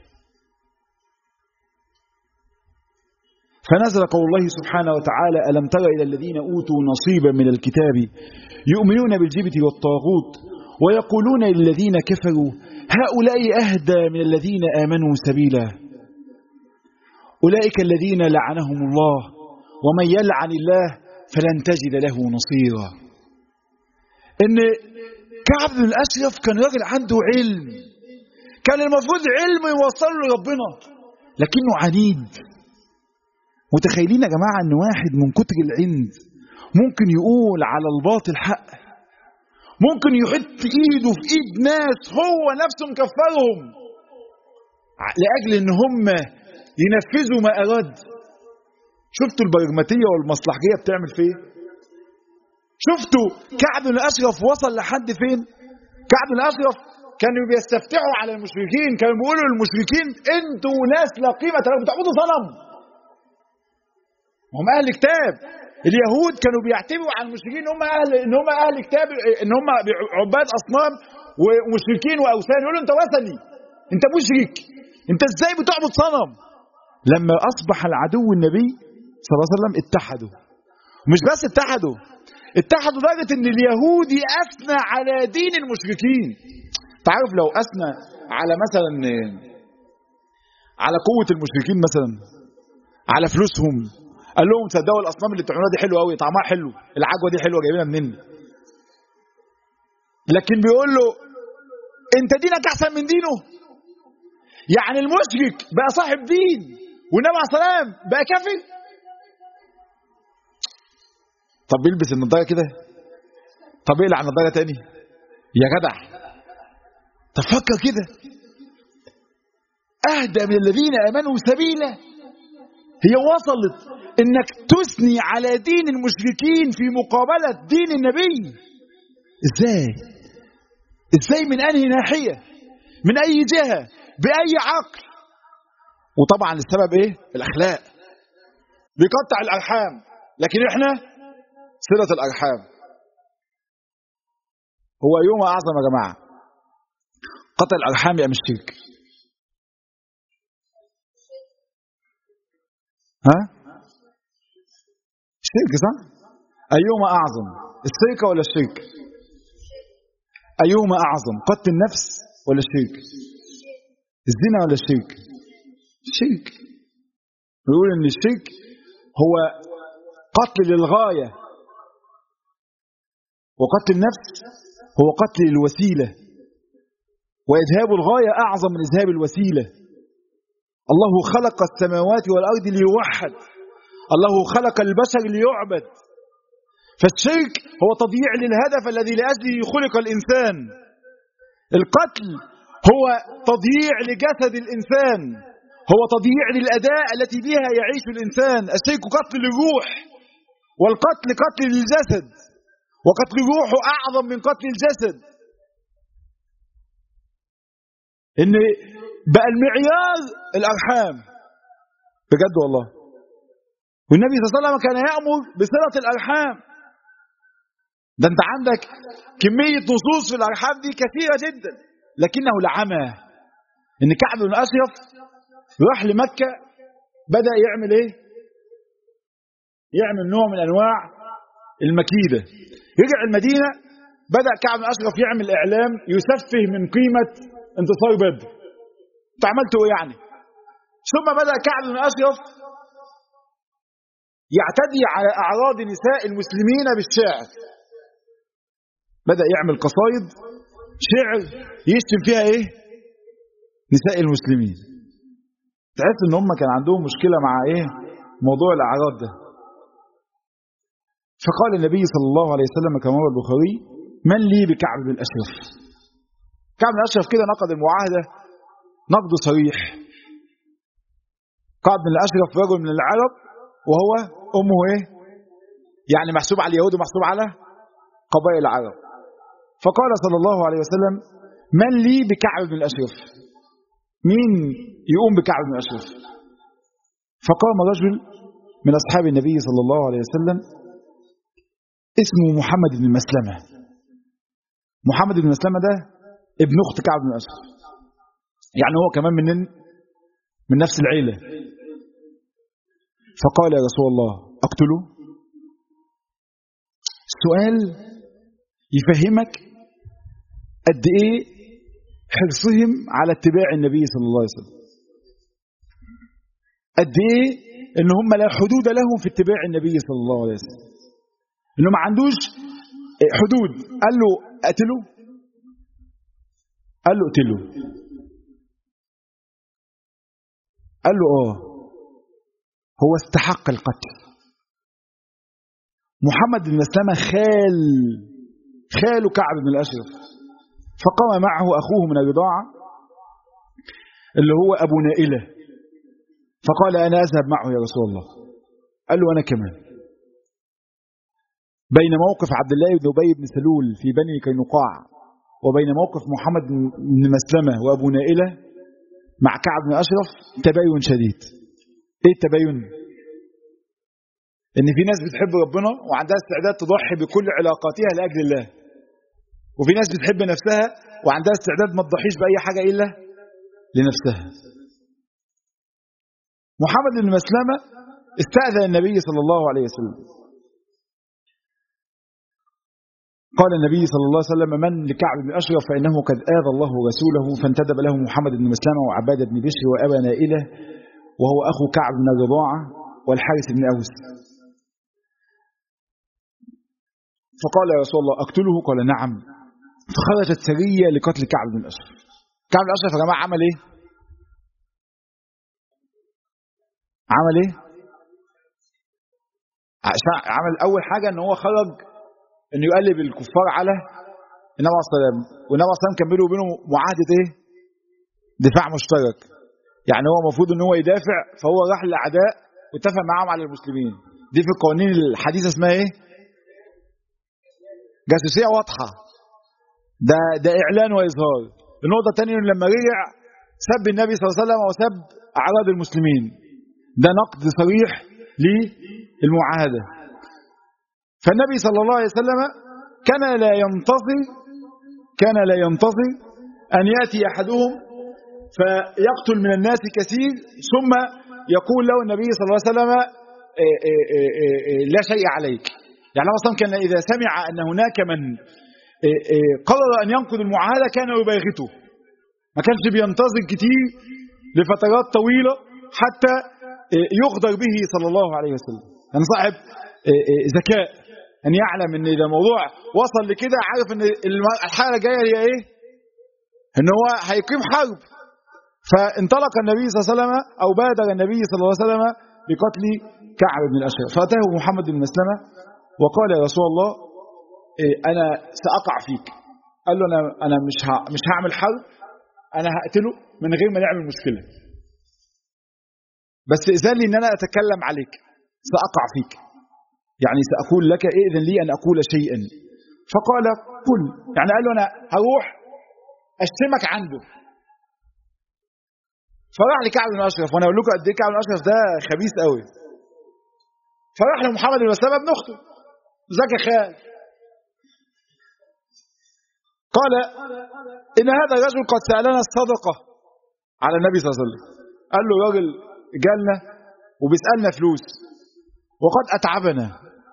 فنزل قول الله سبحانه وتعالى ألم تر إلى الذين أوتوا نصيبا من الكتاب يؤمنون بالجبت والطاغوت ويقولون للذين كفروا هؤلاء أهدى من الذين آمنوا سبيلا أولئك الذين لعنهم الله ومن يلعن الله فلن تجد له نصيرا ان كعب بن الاشرف كان راجل عنده علم كان المفروض علم يوصله لربنا لكنه عنيد متخيلين يا جماعه ان واحد من كتر العند ممكن يقول على الباطل حق ممكن يحط ايده في ايد ناس هو نفسه مكفرهم لاجل ان هم ينفذوا ما اراد شفتوا البرغماتيه والمصلحجيه بتعمل في ايه شفتوا كعب بن الاشرف وصل لحد فين كعب بن الاشرف كانوا بيستفتحوا على المشركين كانوا بيقولوا للمشركين انتوا ناس لا قيمه لكم بتعبدوا صنم هم اهل كتاب اليهود كانوا بيعتبروا على المشركين ان هم اهل ان هم اهل كتاب ان هم عباد اصنام ومشركين واوثان يقولوا انت وثني انت مشرك انت ازاي بتعبد صنم لما اصبح العدو النبي صلى الله عليه وسلم اتحدوا مش بس اتحدوا اتحدوا لدرجه ان اليهودي اثنى على دين المشركين تعرف لو اثنى على مثلا على قوه المشركين مثلا على فلوسهم قال لهم تصدقوا الاصنام اللي بتعملوها دي حلوه قوي طعمها حلو العجوه دي حلوه جايبينها منين لكن بيقول له انت دينك احسن من دينه يعني المشرك بقى صاحب دين والنبي عليه السلام بقى كافر طب يلبس النضاره كده طب يقلع النضاره تاني يا جدع طب فكر كده اهدى من الذين امنوا سبيلا هي وصلت انك تثني على دين المشركين في مقابله دين النبي ازاي ازاي من انهي ناحيه من اي جهه باي عقل وطبعا السبب ايه الاخلاق بيقطع الارحام لكن احنا صله الارحام هو يوم اعظم يا جماعه قطع الارحام يا مش شرك ها شرك صح ايهما اعظم السرقه ولا الشرك ايهما اعظم قتل النفس ولا الشرك الزنا ولا الشرك الشرك بيقول ان الشرك هو قتل للغايه وقتل النفس هو قتل للوسيله واذهاب الغايه اعظم من اذهاب الوسيله الله خلق السماوات والارض ليوحد الله خلق البشر ليعبد فالشرك هو تضييع للهدف الذي لاجله خلق الانسان القتل هو تضييع لجسد الانسان هو تضييع للاداء التي بها يعيش الانسان الشرك قتل للروح والقتل قتل للجسد وقتل الروح اعظم من قتل الجسد ان بقى المعيار الارحام بجد والله والنبي صلى الله عليه وسلم كان يامر بصله الارحام ده انت عندك كميه نصوص في الارحام دي كثيره جدا لكنه لعمى ان كعب بن اشرف راح لمكه بدا يعمل ايه يعمل نوع من انواع المكيده رجع المدينه بدا كعب بن اشرف يعمل اعلام يسفه من قيمه انتصار بدر انت عملتوا ايه يعني ثم بدا كعب بن اشرف يعتدي على اعراض نساء المسلمين بالشعر بدا يعمل قصايد شعر يشتم فيها ايه نساء المسلمين تحس ان هم كان عندهم مشكله مع ايه موضوع الاعراض ده فقال النبي صلى الله عليه وسلم كما روى البخاري من لي بكعب بن الاشرف كعب بن الاشرف كده نقض المعاهده نقد صريح كعب بن الاشرف رجل من العرب وهو امه ايه يعني محسوب على اليهود ومحسوب على قبائل العرب فقال صلى الله عليه وسلم من لي بكعب بن الاشرف مين يقوم بكعب بن الاشرف فقام رجل من اصحاب النبي صلى الله عليه وسلم اسمه محمد بن مسلمه محمد بن مسلمه ده ابن اخت كعب بن الاشرف يعني هو كمان من من نفس العيله فقال يا رسول الله اقتله السؤال يفهمك قد ايه حرصهم على اتباع النبي صلى الله عليه وسلم قد ايه ان هم لا حدود لهم في اتباع النبي صلى الله عليه وسلم انه ما عندوش حدود قال له اقتله قال له اقتله قال له اه هو استحق القتل محمد بن مسلمة خال خاله كعب بن الأشرف فقام معه أخوه من الرضاعة اللي هو أبو نائلة فقال أنا أذهب معه يا رسول الله قال له أنا كمان بين موقف عبد الله بن أبي بن سلول في بني كينقاع وبين موقف محمد بن مسلمة وأبو نائلة مع كعب بن أشرف تباين شديد إيه التباين؟ إن في ناس بتحب ربنا وعندها استعداد تضحي بكل علاقاتها لأجل الله وفي ناس بتحب نفسها وعندها استعداد ما تضحيش بأي حاجة إلا لنفسها محمد بن مسلمة استأذن النبي صلى الله عليه وسلم قال النبي صلى الله عليه وسلم من لكعب بن أشرف فإنه قد آذى الله رسوله فانتدب له محمد بن مسلمة وعبادة بن بشر وأبا نائلة وهو أخو كعب بن الرضاعة والحارث بن أوس فقال يا رسول الله أقتله قال نعم فخرجت سرية لقتل كعب بن أشرف كعب بن أشرف يا جماعة عمل إيه عمل إيه عشان عمل أول حاجة إن هو خرج إنه يقلب الكفار على النبي عليه الصلاة والسلام والنبي عليه الصلاة والسلام كان بينه وبينه معاهدة إيه دفاع مشترك يعني هو المفروض ان هو يدافع فهو راح للاعداء واتفق معاهم على المسلمين دي في القوانين الحديثه اسمها ايه جاسوسيه واضحه ده ده اعلان واظهار النقطه الثانيه لما رجع سب النبي صلى الله عليه وسلم وسب اعراض المسلمين ده نقد صريح للمعاهده فالنبي صلى الله عليه وسلم كان لا ينتظر كان لا ينتظر ان ياتي احدهم فيقتل من الناس كثير ثم يقول له النبي صلى الله عليه وسلم إيه إيه إيه لا شيء عليك يعني اصلا كان اذا سمع ان هناك من قرر ان ينقض المعاهده كان يباغته ما كانش بينتظر كتير لفترات طويله حتى يغدر به صلى الله عليه وسلم كان يعني صاحب ذكاء ان يعلم ان اذا الموضوع وصل لكده عارف ان الحاله الجايه هي ايه ان هو هيقيم حرب فانطلق النبي صلى الله عليه وسلم أو بادر النبي صلى الله عليه وسلم بقتل كعب بن الأشرف فأتاه محمد بن مسلمة وقال يا رسول الله إيه أنا سأقع فيك قال له أنا, أنا مش, مش هعمل حرب أنا هقتله من غير ما نعمل مشكلة بس إذن لي أن أنا أتكلم عليك سأقع فيك يعني سأقول لك إذن لي أن أقول شيئا فقال قل يعني قال له أنا هروح أشتمك عنده فراح لكعب بن اشرف وانا اقول لكم قد ايه كعب بن اشرف ده خبيث قوي فراح لمحمد بن مسلمه ابن اخته زكى خال قال ان هذا الرجل قد سالنا الصدقه على النبي صلى الله عليه وسلم قال له راجل جالنا وبيسالنا فلوس وقد اتعبنا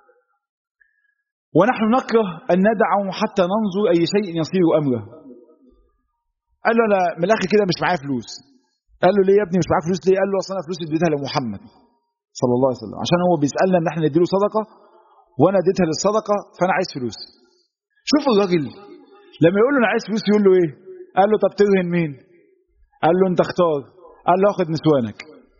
ونحن نكره ان ندعه حتى ننظر اي شيء يصير امره قال له انا من الاخر كده مش معايا فلوس قال له ليه يا ابني مش معاك فلوس ليه قال له اصل انا فلوسي اديتها لمحمد صلى الله عليه وسلم عشان هو بيسالنا ان احنا نديله صدقه وانا اديتها للصدقه فانا عايز فلوس شوف الراجل لما يقول له انا عايز فلوس يقول له ايه قال له طب ترهن مين قال له انت اختار قال له اخد نسوانك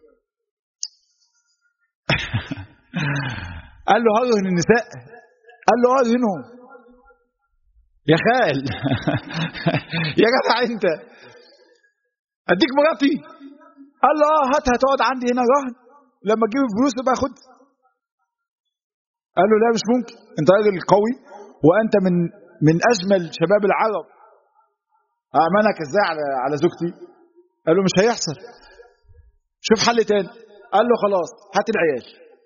قال له هرهن النساء قال له هرهنهم يا خال يا جدع انت اديك مراتي قال له اه هاتها تقعد عندي هنا رهن لما تجيب الفلوس يبقى خد قال له لا مش ممكن انت راجل قوي وانت من من اجمل شباب العرب امنك ازاي على على زوجتي قال له مش هيحصل شوف حل تاني قال له خلاص هات العيال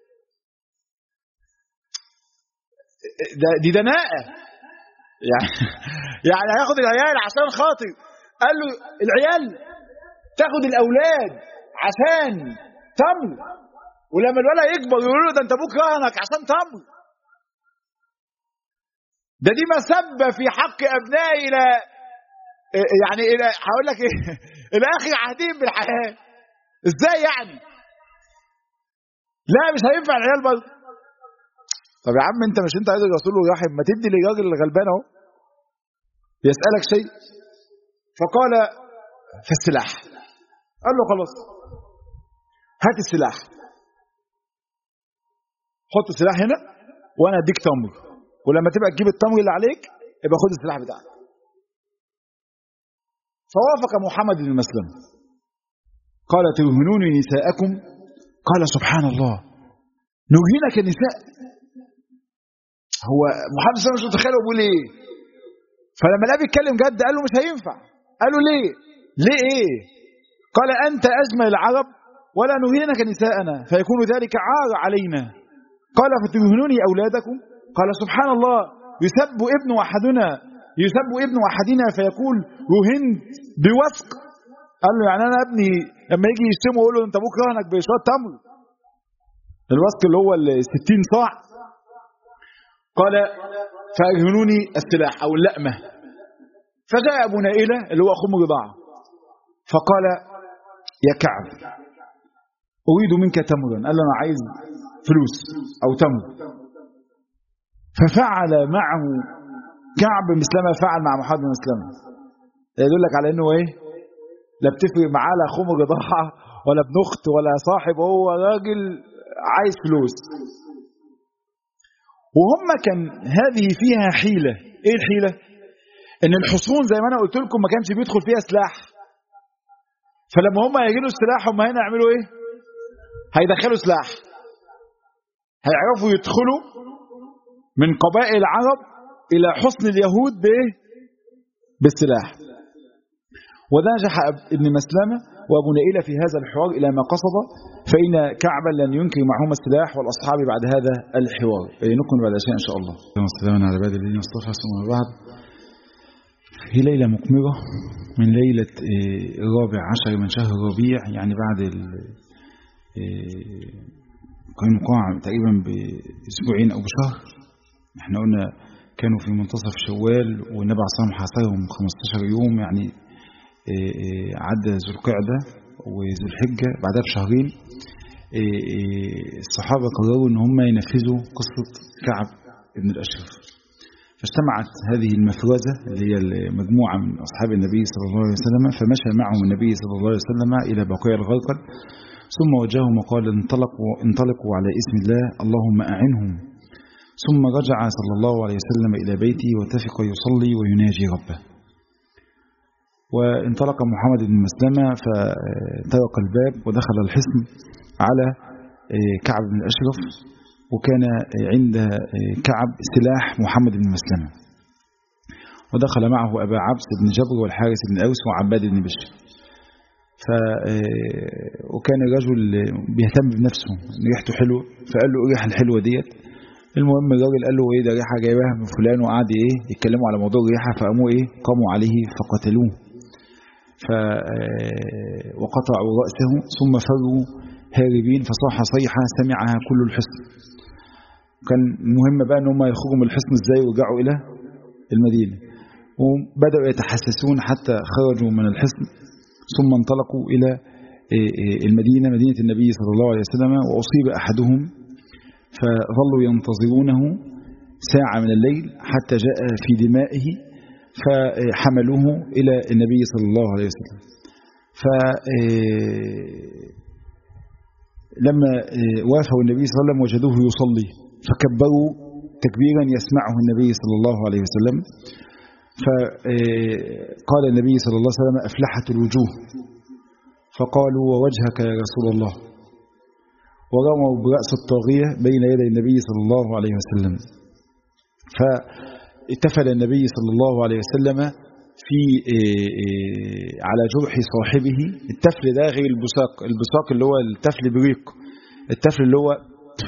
ده دي دناءة يعني يعني هياخد العيال عشان خاطر قال له العيال تاخد الاولاد عشان تمر ولما الولد يكبر يقولوا له ده انت ابوك رهنك عشان تمر ده دي مسبه في حق ابنائي الى يعني الى هقول لك ايه الى اخر عهدهم بالحياه ازاي يعني لا مش هينفع العيال برضه طب يا عم انت مش انت عايز الرسول الرحم ما تدي للراجل الغلبان اهو يسالك شيء فقال فالسلاح قال له خلاص هات السلاح حط السلاح هنا وانا اديك تمر ولما تبقى تجيب التمر اللي عليك يبقى خد السلاح بتاعك فوافق محمد بن مسلم قال ترهنون نساءكم قال سبحان الله نرهنك النساء هو محمد صلى الله عليه وسلم مش متخيل بيقول ايه فلما لقى بيتكلم جد قال له مش هينفع قال له ليه ليه ايه قال انت اجمل العرب ولا نهينك نساءنا فيكون ذلك عار علينا قال فترهنوني اولادكم قال سبحان الله يسب ابن احدنا يسب ابن احدنا فيقول رهنت بوثق قال له يعني انا ابني لما يجي يشتمه يقول له انت ابوك رهنك بشويه تمر الوثق اللي هو ال 60 صاع قال فأرهنوني السلاح أو اللأمة فجاء أبو نائلة اللي هو أخو رضاعة فقال يا كعب أريد منك تمرا قال له أنا عايز فلوس أو تمر ففعل معه كعب مثل ما فعل مع محمد بن مسلمة يدلك على أنه إيه لا بتفرق معاه لا أخو رضاعة ولا ابن أخت ولا صاحب هو راجل عايز فلوس وهم كان هذه فيها حيلة ايه الحيلة ان الحصون زي ما انا قلت لكم ما كانش بيدخل فيها سلاح فلما هم هيجيلوا السلاح هم هنا يعملوا ايه هيدخلوا سلاح هيعرفوا يدخلوا من قبائل العرب الى حصن اليهود بايه بالسلاح ونجح ابن مسلمة وابو نائلة في هذا الحوار الى ما قصد فإن كعبا لن ينكر معهما السلاح والأصحاب بعد هذا الحوار نكمل بعد شيء إن شاء الله والسلام على عباد الذين اصطفى ثم بعد هي ليلة مكمرة من ليلة الرابع عشر من شهر الربيع يعني بعد قينقاع تقريبا بأسبوعين أو بشهر احنا قلنا كانوا في منتصف شوال والنبي عليه الصلاة والسلام حاصرهم 15 يوم يعني عدى ذو القعده وذو الحجة بعدها بشهرين الصحابة قرروا ان هم ينفذوا قصة كعب بن الأشرف فاجتمعت هذه المفرزة اللي هي مجموعة من أصحاب النبي صلى الله عليه وسلم فمشى معهم النبي صلى الله عليه وسلم إلى بقية الغرقد ثم وجههم وقال انطلقوا, انطلقوا على اسم الله اللهم أعنهم ثم رجع صلى الله عليه وسلم إلى بيته واتفق يصلي ويناجي ربه وانطلق محمد بن مسلمة فترق الباب ودخل الحصن على كعب بن الأشرف وكان عند كعب سلاح محمد بن مسلمة ودخل معه أبا عبس بن جبر والحارس بن أوس وعباد بن بشر ف وكان الرجل بيهتم بنفسه ريحته حلوه فقال له ايه الريحه الحلوه ديت المهم الراجل قال له ايه ده ريحه جايبها من فلان وقعد ايه يتكلموا على موضوع الريحه فقاموا ايه قاموا عليه فقتلوه ف وقطعوا رأسه ثم فروا هاربين فصاح صيحة سمعها كل الحصن كان مهم بقى ان هم يخرجوا من الحصن ازاي ويرجعوا الى المدينة وبدأوا يتحسسون حتى خرجوا من الحصن ثم انطلقوا الى المدينة مدينة النبي صلى الله عليه وسلم وأصيب أحدهم فظلوا ينتظرونه ساعة من الليل حتى جاء في دمائه فحملوه إلى النبي صلى الله عليه وسلم فلما وافوا النبي صلى الله عليه وسلم وجدوه يصلي فكبروا تكبيرا يسمعه النبي صلى الله عليه وسلم فقال النبي صلى الله عليه وسلم أفلحت الوجوه فقالوا ووجهك يا رسول الله ورموا برأس الطاغية بين يدي النبي صلى الله عليه وسلم فاتفل النبي صلى الله عليه وسلم في على جرح صاحبه التفل ده غير البساق البساق اللي هو التفل بريق التفل اللي هو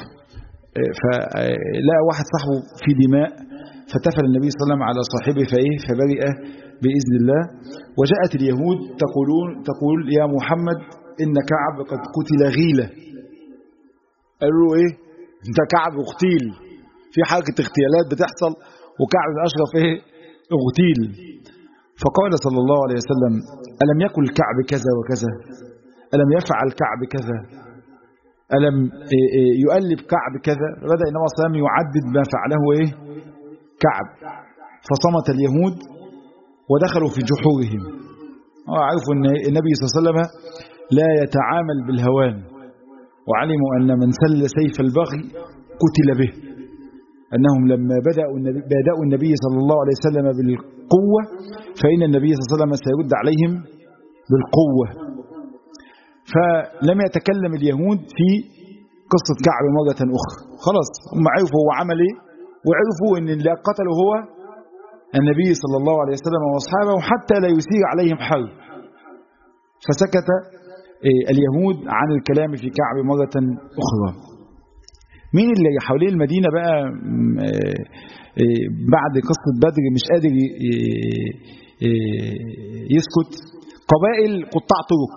فلقى واحد صاحبه في دماء فتفل النبي صلى الله عليه وسلم على صاحبه فايه فبرئ بإذن الله وجاءت اليهود تقولون تقول يا محمد إن كعب قد قتل غيلة قالوا له ايه انت كعب اغتيل في حركة اغتيالات بتحصل وكعب الأشرف ايه اغتيل فقال صلى الله عليه وسلم ألم يكن الكعب كذا وكذا ألم يفعل كعب كذا ألم يؤلب كعب كذا بدأ النبي صلى الله عليه وسلم يعدد ما فعله إيه كعب فصمت اليهود ودخلوا في جحورهم عرفوا أن النبي صلى الله عليه وسلم لا يتعامل بالهوان وعلموا أن من سل سيف البغي قتل به أنهم لما بدأوا النبي, بدأوا النبي صلى الله عليه وسلم بالقوة فإن النبي صلى الله عليه وسلم سيرد عليهم بالقوة فلم يتكلم اليهود في قصة كعب مرة أخرى خلاص هم عرفوا هو عمل ايه وعرفوا ان اللي قتله هو النبي صلى الله عليه وسلم واصحابه حتى لا يثير عليهم حرب فسكت اليهود عن الكلام في كعب مرة أخرى مين اللي حوالين المدينة بقى بعد قصة بدر مش قادر يسكت قبائل قطاع طرق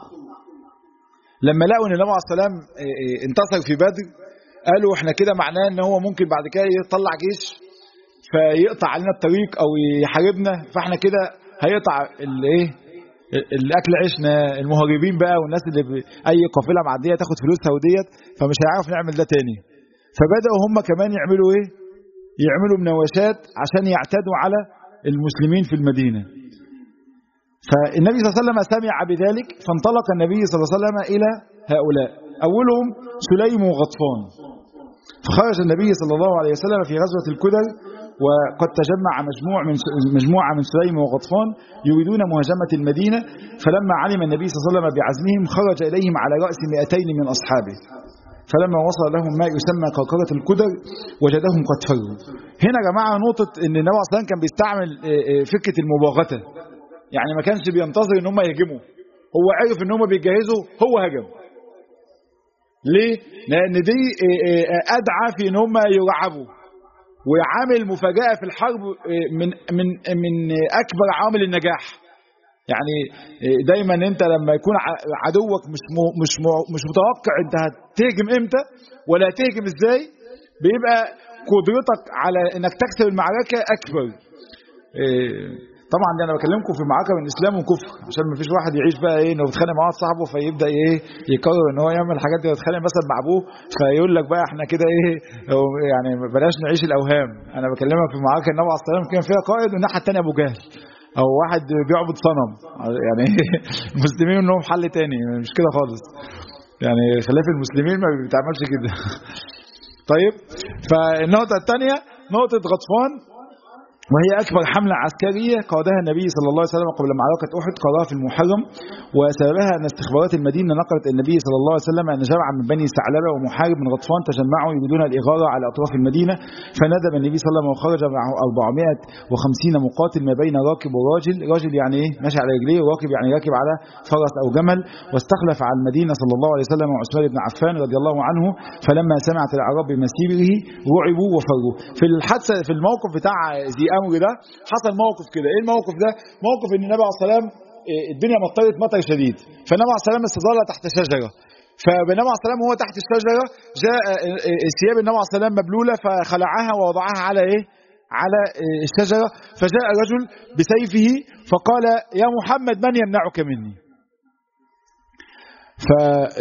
لما لقوا ان النبي عليه السلام انتصر في بدر قالوا احنا كده معناه ان هو ممكن بعد كده يطلع جيش فيقطع علينا الطريق او يحاربنا فاحنا كده هيقطع الايه الاكل عيشنا المهاجرين بقى والناس اللي ب... اي قافله معديه تاخد فلوسها وديت فمش هيعرف نعمل ده تاني فبداوا هم كمان يعملوا ايه يعملوا مناوشات عشان يعتدوا على المسلمين في المدينه فالنبي صلى الله عليه وسلم سمع بذلك فانطلق النبي صلى الله عليه وسلم الى هؤلاء اولهم سليم وغطفان فخرج النبي صلى الله عليه وسلم في غزوه الكدر وقد تجمع مجموع من مجموعة من سليم وغطفان يريدون مهاجمة المدينة فلما علم النبي صلى الله عليه وسلم بعزمهم خرج إليهم على رأس 200 من أصحابه فلما وصل لهم ما يسمى كركرة الكدر وجدهم قد فروا هنا يا جماعة نقطة ان النبي صلى الله عليه وسلم كان بيستعمل فكرة المباغتة يعني ما كانش بينتظر ان هم يهجموا هو عرف ان هم بيجهزوا هو هجم ليه؟ لأن دي أدعى في ان هم يرعبوا وعامل مفاجأة في الحرب من من من أكبر عوامل النجاح يعني دايما انت لما يكون عدوك مش مش مش متوقع انت هتهجم امتى ولا هتهجم ازاي بيبقى قدرتك على انك تكسب المعركة اكبر طبعا دي انا بكلمكم في معركه بين الاسلام والكفر عشان ما فيش واحد يعيش بقى ايه انه بيتخانق مع واحد صاحبه فيبدا ايه يقرر ان هو يعمل الحاجات دي ويتخانق مثلا مع ابوه فيقول لك بقى احنا كده ايه يعني بلاش نعيش الاوهام انا بكلمك في معركه النبي عليه الصلاه والسلام كان فيها قائد والناحيه الثانيه ابو جهل او واحد بيعبد صنم يعني المسلمين لهم حل تاني مش كده خالص يعني خلاف المسلمين ما بيتعملش كده طيب فالنقطه الثانيه نقطه غطفان وهي أكبر حملة عسكرية قادها النبي صلى الله عليه وسلم قبل معركة أحد قادها في المحرم وسببها أن استخبارات المدينة نقلت النبي صلى الله عليه وسلم أن جمعا من بني ثعلبة ومحارب من غطفان تجمعوا يريدون الإغارة على أطراف المدينة فندب النبي صلى الله عليه وسلم وخرج معه 450 مقاتل ما بين راكب وراجل راجل يعني إيه ماشي على رجليه وراكب يعني راكب على فرس أو جمل واستخلف على المدينة صلى الله عليه وسلم وعثمان بن عفان رضي الله عنه فلما سمعت الأعراب بمسيره رعبوا وفروا في الحادثة في الموقف بتاع ذي امر ده حصل موقف كده ايه الموقف ده موقف ان النبي عليه الصلاه والسلام الدنيا مطرت مطر شديد فالنبي عليه الصلاه والسلام استظل تحت شجره فالنبي عليه الصلاه والسلام وهو تحت الشجره جاء ثياب النبي عليه الصلاه والسلام مبلوله فخلعها ووضعها على ايه على الشجره فجاء رجل بسيفه فقال يا محمد من يمنعك مني ف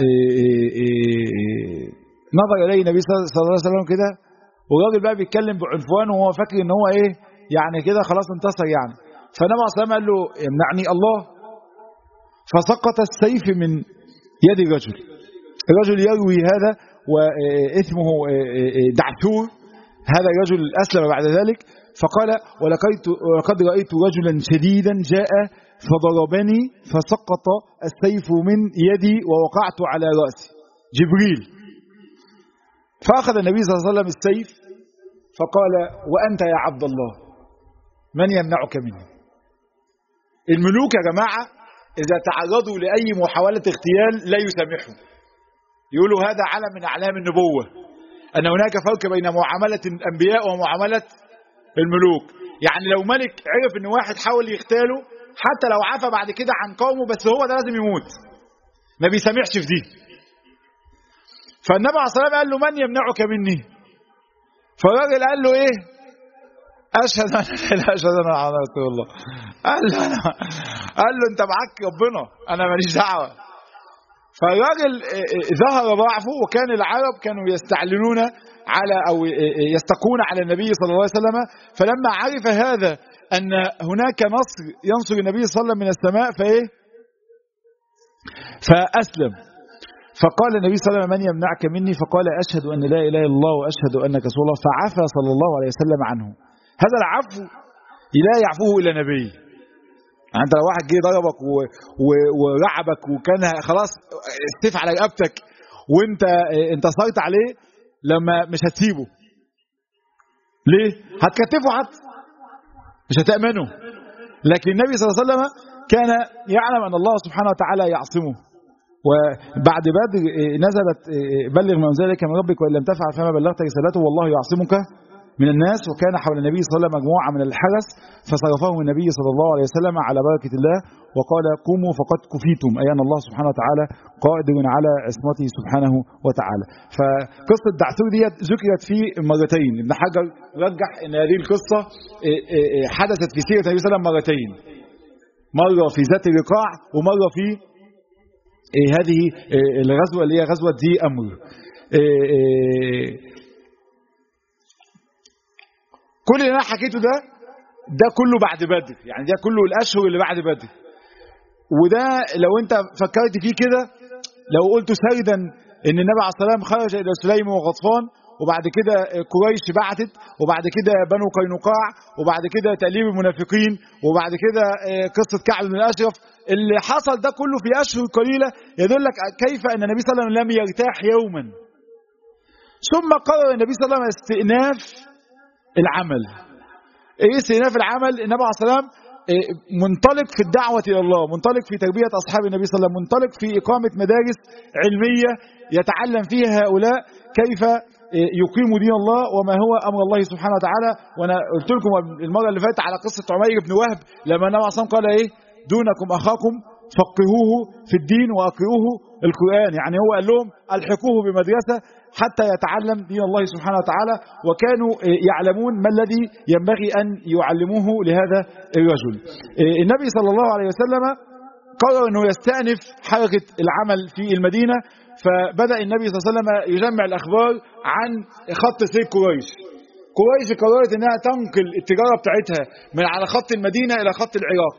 نظر اليه النبي صلى الله عليه وسلم كده والراجل بقى بيتكلم بعنفوان وهو فاكر ان هو ايه يعني كده خلاص انتصر يعني فالنبي عليه الصلاه قال له يمنعني الله فسقط السيف من يد الرجل الرجل يروي هذا واسمه دعثور هذا الرجل اسلم بعد ذلك فقال ولقيت ولقد رايت رجلا شديدا جاء فضربني فسقط السيف من يدي ووقعت على راسي جبريل فاخذ النبي صلى الله عليه وسلم السيف فقال وأنت يا عبد الله من يمنعك مني الملوك يا جماعة إذا تعرضوا لأي محاولة اغتيال لا يسامحوا يقولوا هذا علم من أعلام النبوة أن هناك فرق بين معاملة الأنبياء ومعاملة الملوك يعني لو ملك عرف أن واحد حاول يغتاله حتى لو عفى بعد كده عن قومه بس هو ده لازم يموت ما بيسامحش في دي فالنبي عليه الصلاة والسلام قال له من يمنعك مني فالراجل قال له ايه اشهد ان لا اشهد ان محمد رسول الله قال له انا قال له انت معاك ربنا انا ماليش دعوه فالراجل ظهر ضعفه وكان العرب كانوا يستعلنون على او يستقون على النبي صلى الله عليه وسلم فلما عرف هذا ان هناك نصر ينصر النبي صلى الله عليه وسلم من السماء فايه فاسلم فقال النبي صلى الله عليه وسلم من يمنعك مني فقال اشهد ان لا اله الا الله واشهد انك رسول الله فعفى صلى الله عليه وسلم عنه هذا العفو لا يعفوه الا نبي يعني انت لو واحد جه ضربك و... و... ورعبك وكان خلاص السيف على رقبتك وانت انتصرت عليه لما مش هتسيبه ليه هتكتفه حتى مش هتأمنه لكن النبي صلى الله عليه وسلم كان يعلم ان الله سبحانه وتعالى يعصمه وبعد بدر نزلت بلغ من ذلك من ربك وان لم تفعل فما بلغت رسالته والله يعصمك من الناس وكان حول النبي صلى الله عليه وسلم مجموعة من الحرس فصرفهم النبي صلى الله عليه وسلم على بركة الله وقال قوموا فقد كفيتم أي أن الله سبحانه وتعالى قادر على عصمته سبحانه وتعالى فقصة دعثور دي ذكرت في مرتين ابن حجر رجح أن هذه القصة حدثت في سيرة النبي صلى الله عليه وسلم مرتين مرة في ذات الرقاع ومرة في هذه الغزوة اللي هي غزوة ذي أمر كل اللي انا حكيته ده ده كله بعد بدر يعني ده كله الاشهر اللي بعد بدر وده لو انت فكرت فيه كده لو قلت سردا ان النبي عليه الصلاه والسلام خرج الى سليم وغطفان وبعد كده قريش بعتت وبعد كده بنو قينقاع وبعد كده تأليب المنافقين وبعد كده قصة كعب بن الأشرف اللي حصل ده كله في أشهر قليلة يدلك كيف أن النبي صلى الله عليه وسلم لم يرتاح يوما ثم قرر النبي صلى الله عليه وسلم استئناف العمل ايه استئناف العمل النبي عليه الصلاه والسلام منطلق في الدعوة إلى الله منطلق في تربية أصحاب النبي صلى الله عليه وسلم منطلق في إقامة مدارس علمية يتعلم فيها هؤلاء كيف يقيموا دين الله وما هو أمر الله سبحانه وتعالى وأنا قلت لكم المرة اللي فاتت على قصة عمير بن وهب لما النبي عليه الصلاة والسلام قال إيه دونكم أخاكم فقهوه في الدين وأقرؤوه القرآن يعني هو قال لهم ألحقوه بمدرسة حتى يتعلم دين الله سبحانه وتعالى وكانوا يعلمون ما الذي ينبغي أن يعلموه لهذا الرجل النبي صلى الله عليه وسلم قرر أنه يستأنف حركة العمل في المدينة فبدأ النبي صلى الله عليه وسلم يجمع الأخبار عن خط سير قريش قريش قررت أنها تنقل التجارة بتاعتها من على خط المدينة إلى خط العراق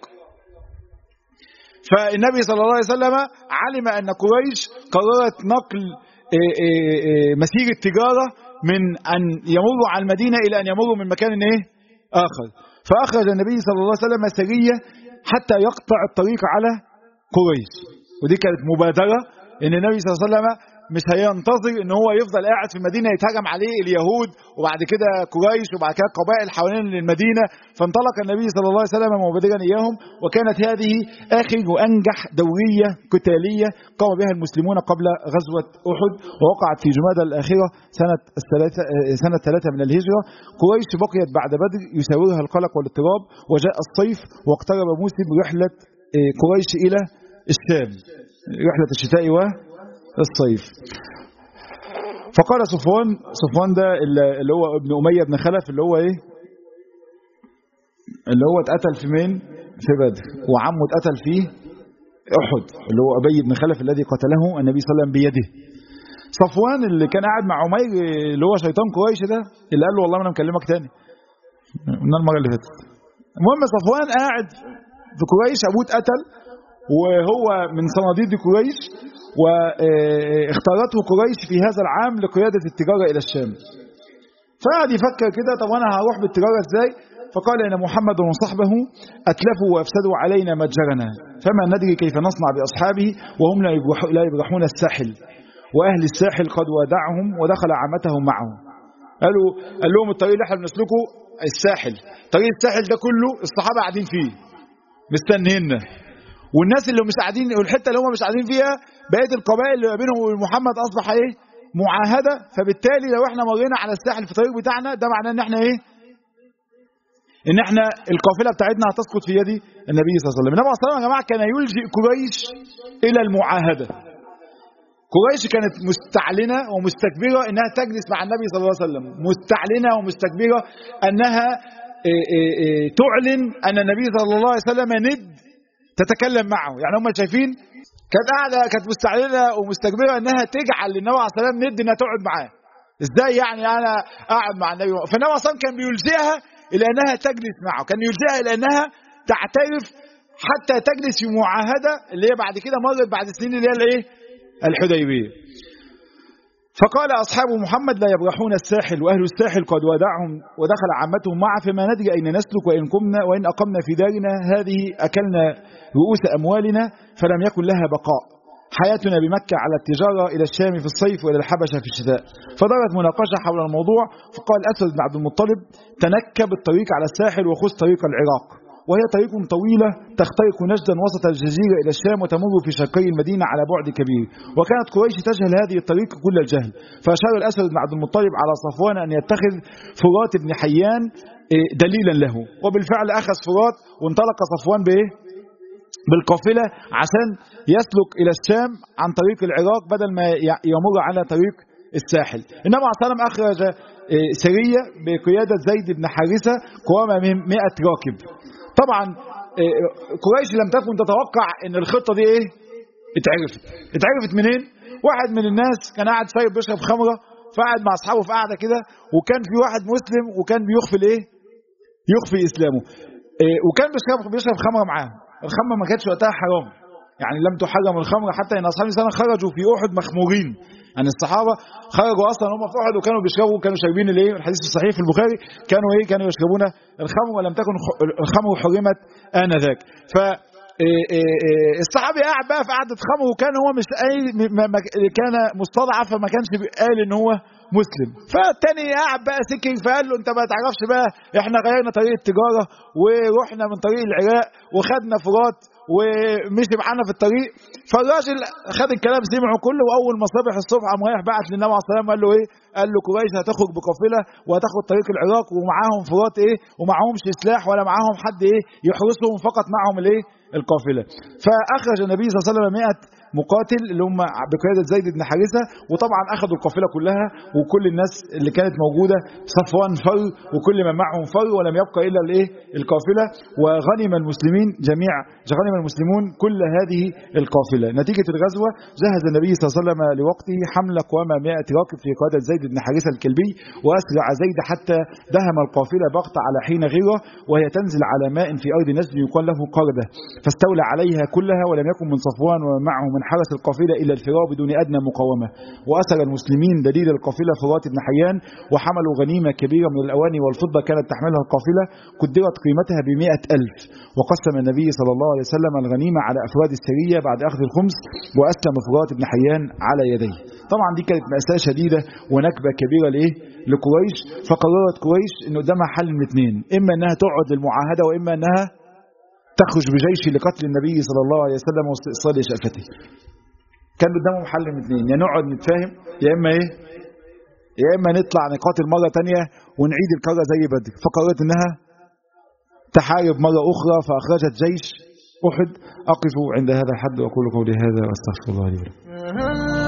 فالنبي صلى الله عليه وسلم علم أن قريش قررت نقل مسير التجارة من أن يمروا على المدينة إلى أن يمروا من مكان إيه؟ آخر فأخرج النبي صلى الله عليه وسلم سرية حتى يقطع الطريق على قريش ودي كانت مبادرة إن النبي صلى الله عليه وسلم مش هينتظر ان هو يفضل قاعد في المدينه يتهجم عليه اليهود وبعد كده قريش وبعد كده قبائل حوالين المدينه فانطلق النبي صلى الله عليه وسلم مبادرا اياهم وكانت هذه اخر وانجح دوريه قتاليه قام بها المسلمون قبل غزوه احد ووقعت في جمادى الاخره سنه الثلاثه سنه ثلاثه من الهجره قريش بقيت بعد بدر يساورها القلق والاضطراب وجاء الصيف واقترب موسم رحله قريش الى الشام رحله الشتاء و الصيف فقال صفوان صفوان ده اللي هو ابن أمية بن خلف اللي هو ايه اللي هو اتقتل في مين في بدر وعمه اتقتل في احد اللي هو ابي بن خلف الذي قتله النبي صلى الله عليه وسلم بيده صفوان اللي كان قاعد مع عمير اللي هو شيطان قريش ده اللي قال له والله ما انا مكلمك تاني من المره اللي فاتت المهم صفوان قاعد في قريش ابوه اتقتل وهو من صناديد قريش واختارته قريش في هذا العام لقيادة التجارة إلى الشام فقعد يفكر كده طب أنا هروح بالتجارة إزاي فقال إن محمد وصحبه أتلفوا وأفسدوا علينا متجرنا فما ندري كيف نصنع بأصحابه وهم لا يبرحون الساحل وأهل الساحل قد ودعهم ودخل عامتهم معهم قالوا قال لهم الطريق اللي احنا بنسلكه الساحل طريق الساحل ده كله الصحابة قاعدين فيه مستنينا والناس اللي مش قاعدين والحته اللي هم مش قاعدين فيها بقيه القبائل اللي ما بينهم وبين محمد اصبح ايه معاهده فبالتالي لو احنا مرينا على الساحل في الطريق بتاعنا ده معناه ان احنا ايه ان احنا القافله بتاعتنا هتسقط في يد النبي صلى الله عليه وسلم النبي صلى الله عليه وسلم يا جماعه كان يلجئ قريش الى المعاهده قريش كانت مستعلنه ومستكبره انها تجلس مع النبي صلى الله عليه وسلم مستعلنه ومستكبره انها إيه إيه إيه تعلن ان النبي صلى الله عليه وسلم ند تتكلم معه يعني هم شايفين كانت قاعده كانت مستعجله ومستكبره انها تجعل للنبي عليه الصلاه والسلام ند انها تقعد معاه ازاي يعني انا اقعد مع النبي فالنبي عليه الصلاه كان بيلجئها الى انها تجلس معه كان يلجئها الى انها تعترف حتى تجلس في معاهده اللي هي بعد كده مرت بعد سنين اللي هي الايه الحديبيه فقال أصحاب محمد لا يبرحون الساحل وأهل الساحل قد ودعهم ودخل عامتهم معه فما ندري أين نسلك وإن قمنا وإن أقمنا في دارنا هذه أكلنا رؤوس أموالنا فلم يكن لها بقاء حياتنا بمكة على التجارة إلى الشام في الصيف وإلى الحبشة في الشتاء فدارت مناقشة حول الموضوع فقال أسد بن عبد المطلب تنكب الطريق على الساحل وخذ طريق العراق وهي طريق طويلة تخترق نجدا وسط الجزيرة إلى الشام وتمر في شرقي المدينة على بعد كبير وكانت قريش تجهل هذه الطريق كل الجهل فأشار الأسد بن عبد المطلب على صفوان أن يتخذ فرات بن حيان دليلا له وبالفعل أخذ فرات وانطلق صفوان بإيه؟ بالقافلة عشان يسلك إلى الشام عن طريق العراق بدل ما يمر على طريق الساحل النبي عليه الصلاة والسلام أخرج سرية بقيادة زيد بن حارثة قوامة من 100 راكب طبعا قريش لم تكن تتوقع ان الخطة دي ايه اتعرفت اتعرفت منين واحد من الناس كان قاعد سايب بيشرب خمرة فقعد مع اصحابه في قاعدة كده وكان في واحد مسلم وكان بيخفي الايه يخفي اسلامه إيه وكان بيشرب بيشرب خمرة معاهم الخمرة ما كانتش وقتها حرام يعني لم تحرم الخمر حتى ان اصحاب النبي خرجوا في احد مخمورين يعني الصحابه خرجوا اصلا هم في احد وكانوا بيشربوا كانوا شاربين الايه الحديث الصحيح في البخاري كانوا ايه كانوا يشربون الخمر ولم تكن الخمر حرمت انذاك ف الصحابي قاعد بقى في قعده خمر وكان هو مش قايل كان مستضعف فما كانش قال ان هو مسلم فالتاني قاعد بقى سكر فقال له انت ما تعرفش بقى احنا غيرنا طريق التجاره ورحنا من طريق العراق وخدنا فرات ومشي معانا في الطريق فالراجل خد الكلام سمعه كله واول ما صبح الصبح قام رايح بعت للنبي عليه الصلاه والسلام قال له ايه؟ قال له قريش هتخرج بقافله وهتاخد طريق العراق ومعاهم فرات ايه؟ ومعاهمش سلاح ولا معاهم حد ايه؟ يحرسهم فقط معهم الايه؟ القافله. فاخرج النبي صلى الله عليه وسلم 100 مقاتل اللي هم بقياده زيد بن حارثه وطبعا اخذوا القافله كلها وكل الناس اللي كانت موجوده صفوان فر وكل من معهم فر ولم يبقى الا الايه القافله وغنم المسلمين جميع غنم المسلمون كل هذه القافله نتيجه الغزوه جهز النبي صلى الله عليه وسلم لوقته حمله قوام 100 راكب في قياده زيد بن حارثه الكلبي واسرع زيد حتى دهم القافله بغته على حين غيره وهي تنزل على ماء في ارض نجد يقال له قرده فاستولى عليها كلها ولم يكن من صفوان ومن معه من حرس القافلة إلى الفرار بدون أدنى مقاومة وأسر المسلمين دليل القافلة فرات بن حيان وحملوا غنيمة كبيرة من الأواني والفضة كانت تحملها القافلة قدرت قيمتها بمئة ألف وقسم النبي صلى الله عليه وسلم الغنيمة على أفراد السرية بعد أخذ الخمس وأسلم فرات بن حيان على يديه طبعا دي كانت مأساة شديدة ونكبة كبيرة لإيه لقريش فقررت قريش إن قدامها حل من اثنين إما أنها تقعد للمعاهدة وإما أنها تخرج بجيش لقتل النبي صلى الله عليه وسلم واستئصال شأفته كان قدامهم حل من اثنين يا نقعد نتفاهم يا اما ايه يا اما نطلع نقاتل مره تانية ونعيد الكره زي بدر فقررت انها تحارب مره اخرى فاخرجت جيش احد اقف عند هذا الحد واقول قولي هذا واستغفر الله لي ولكم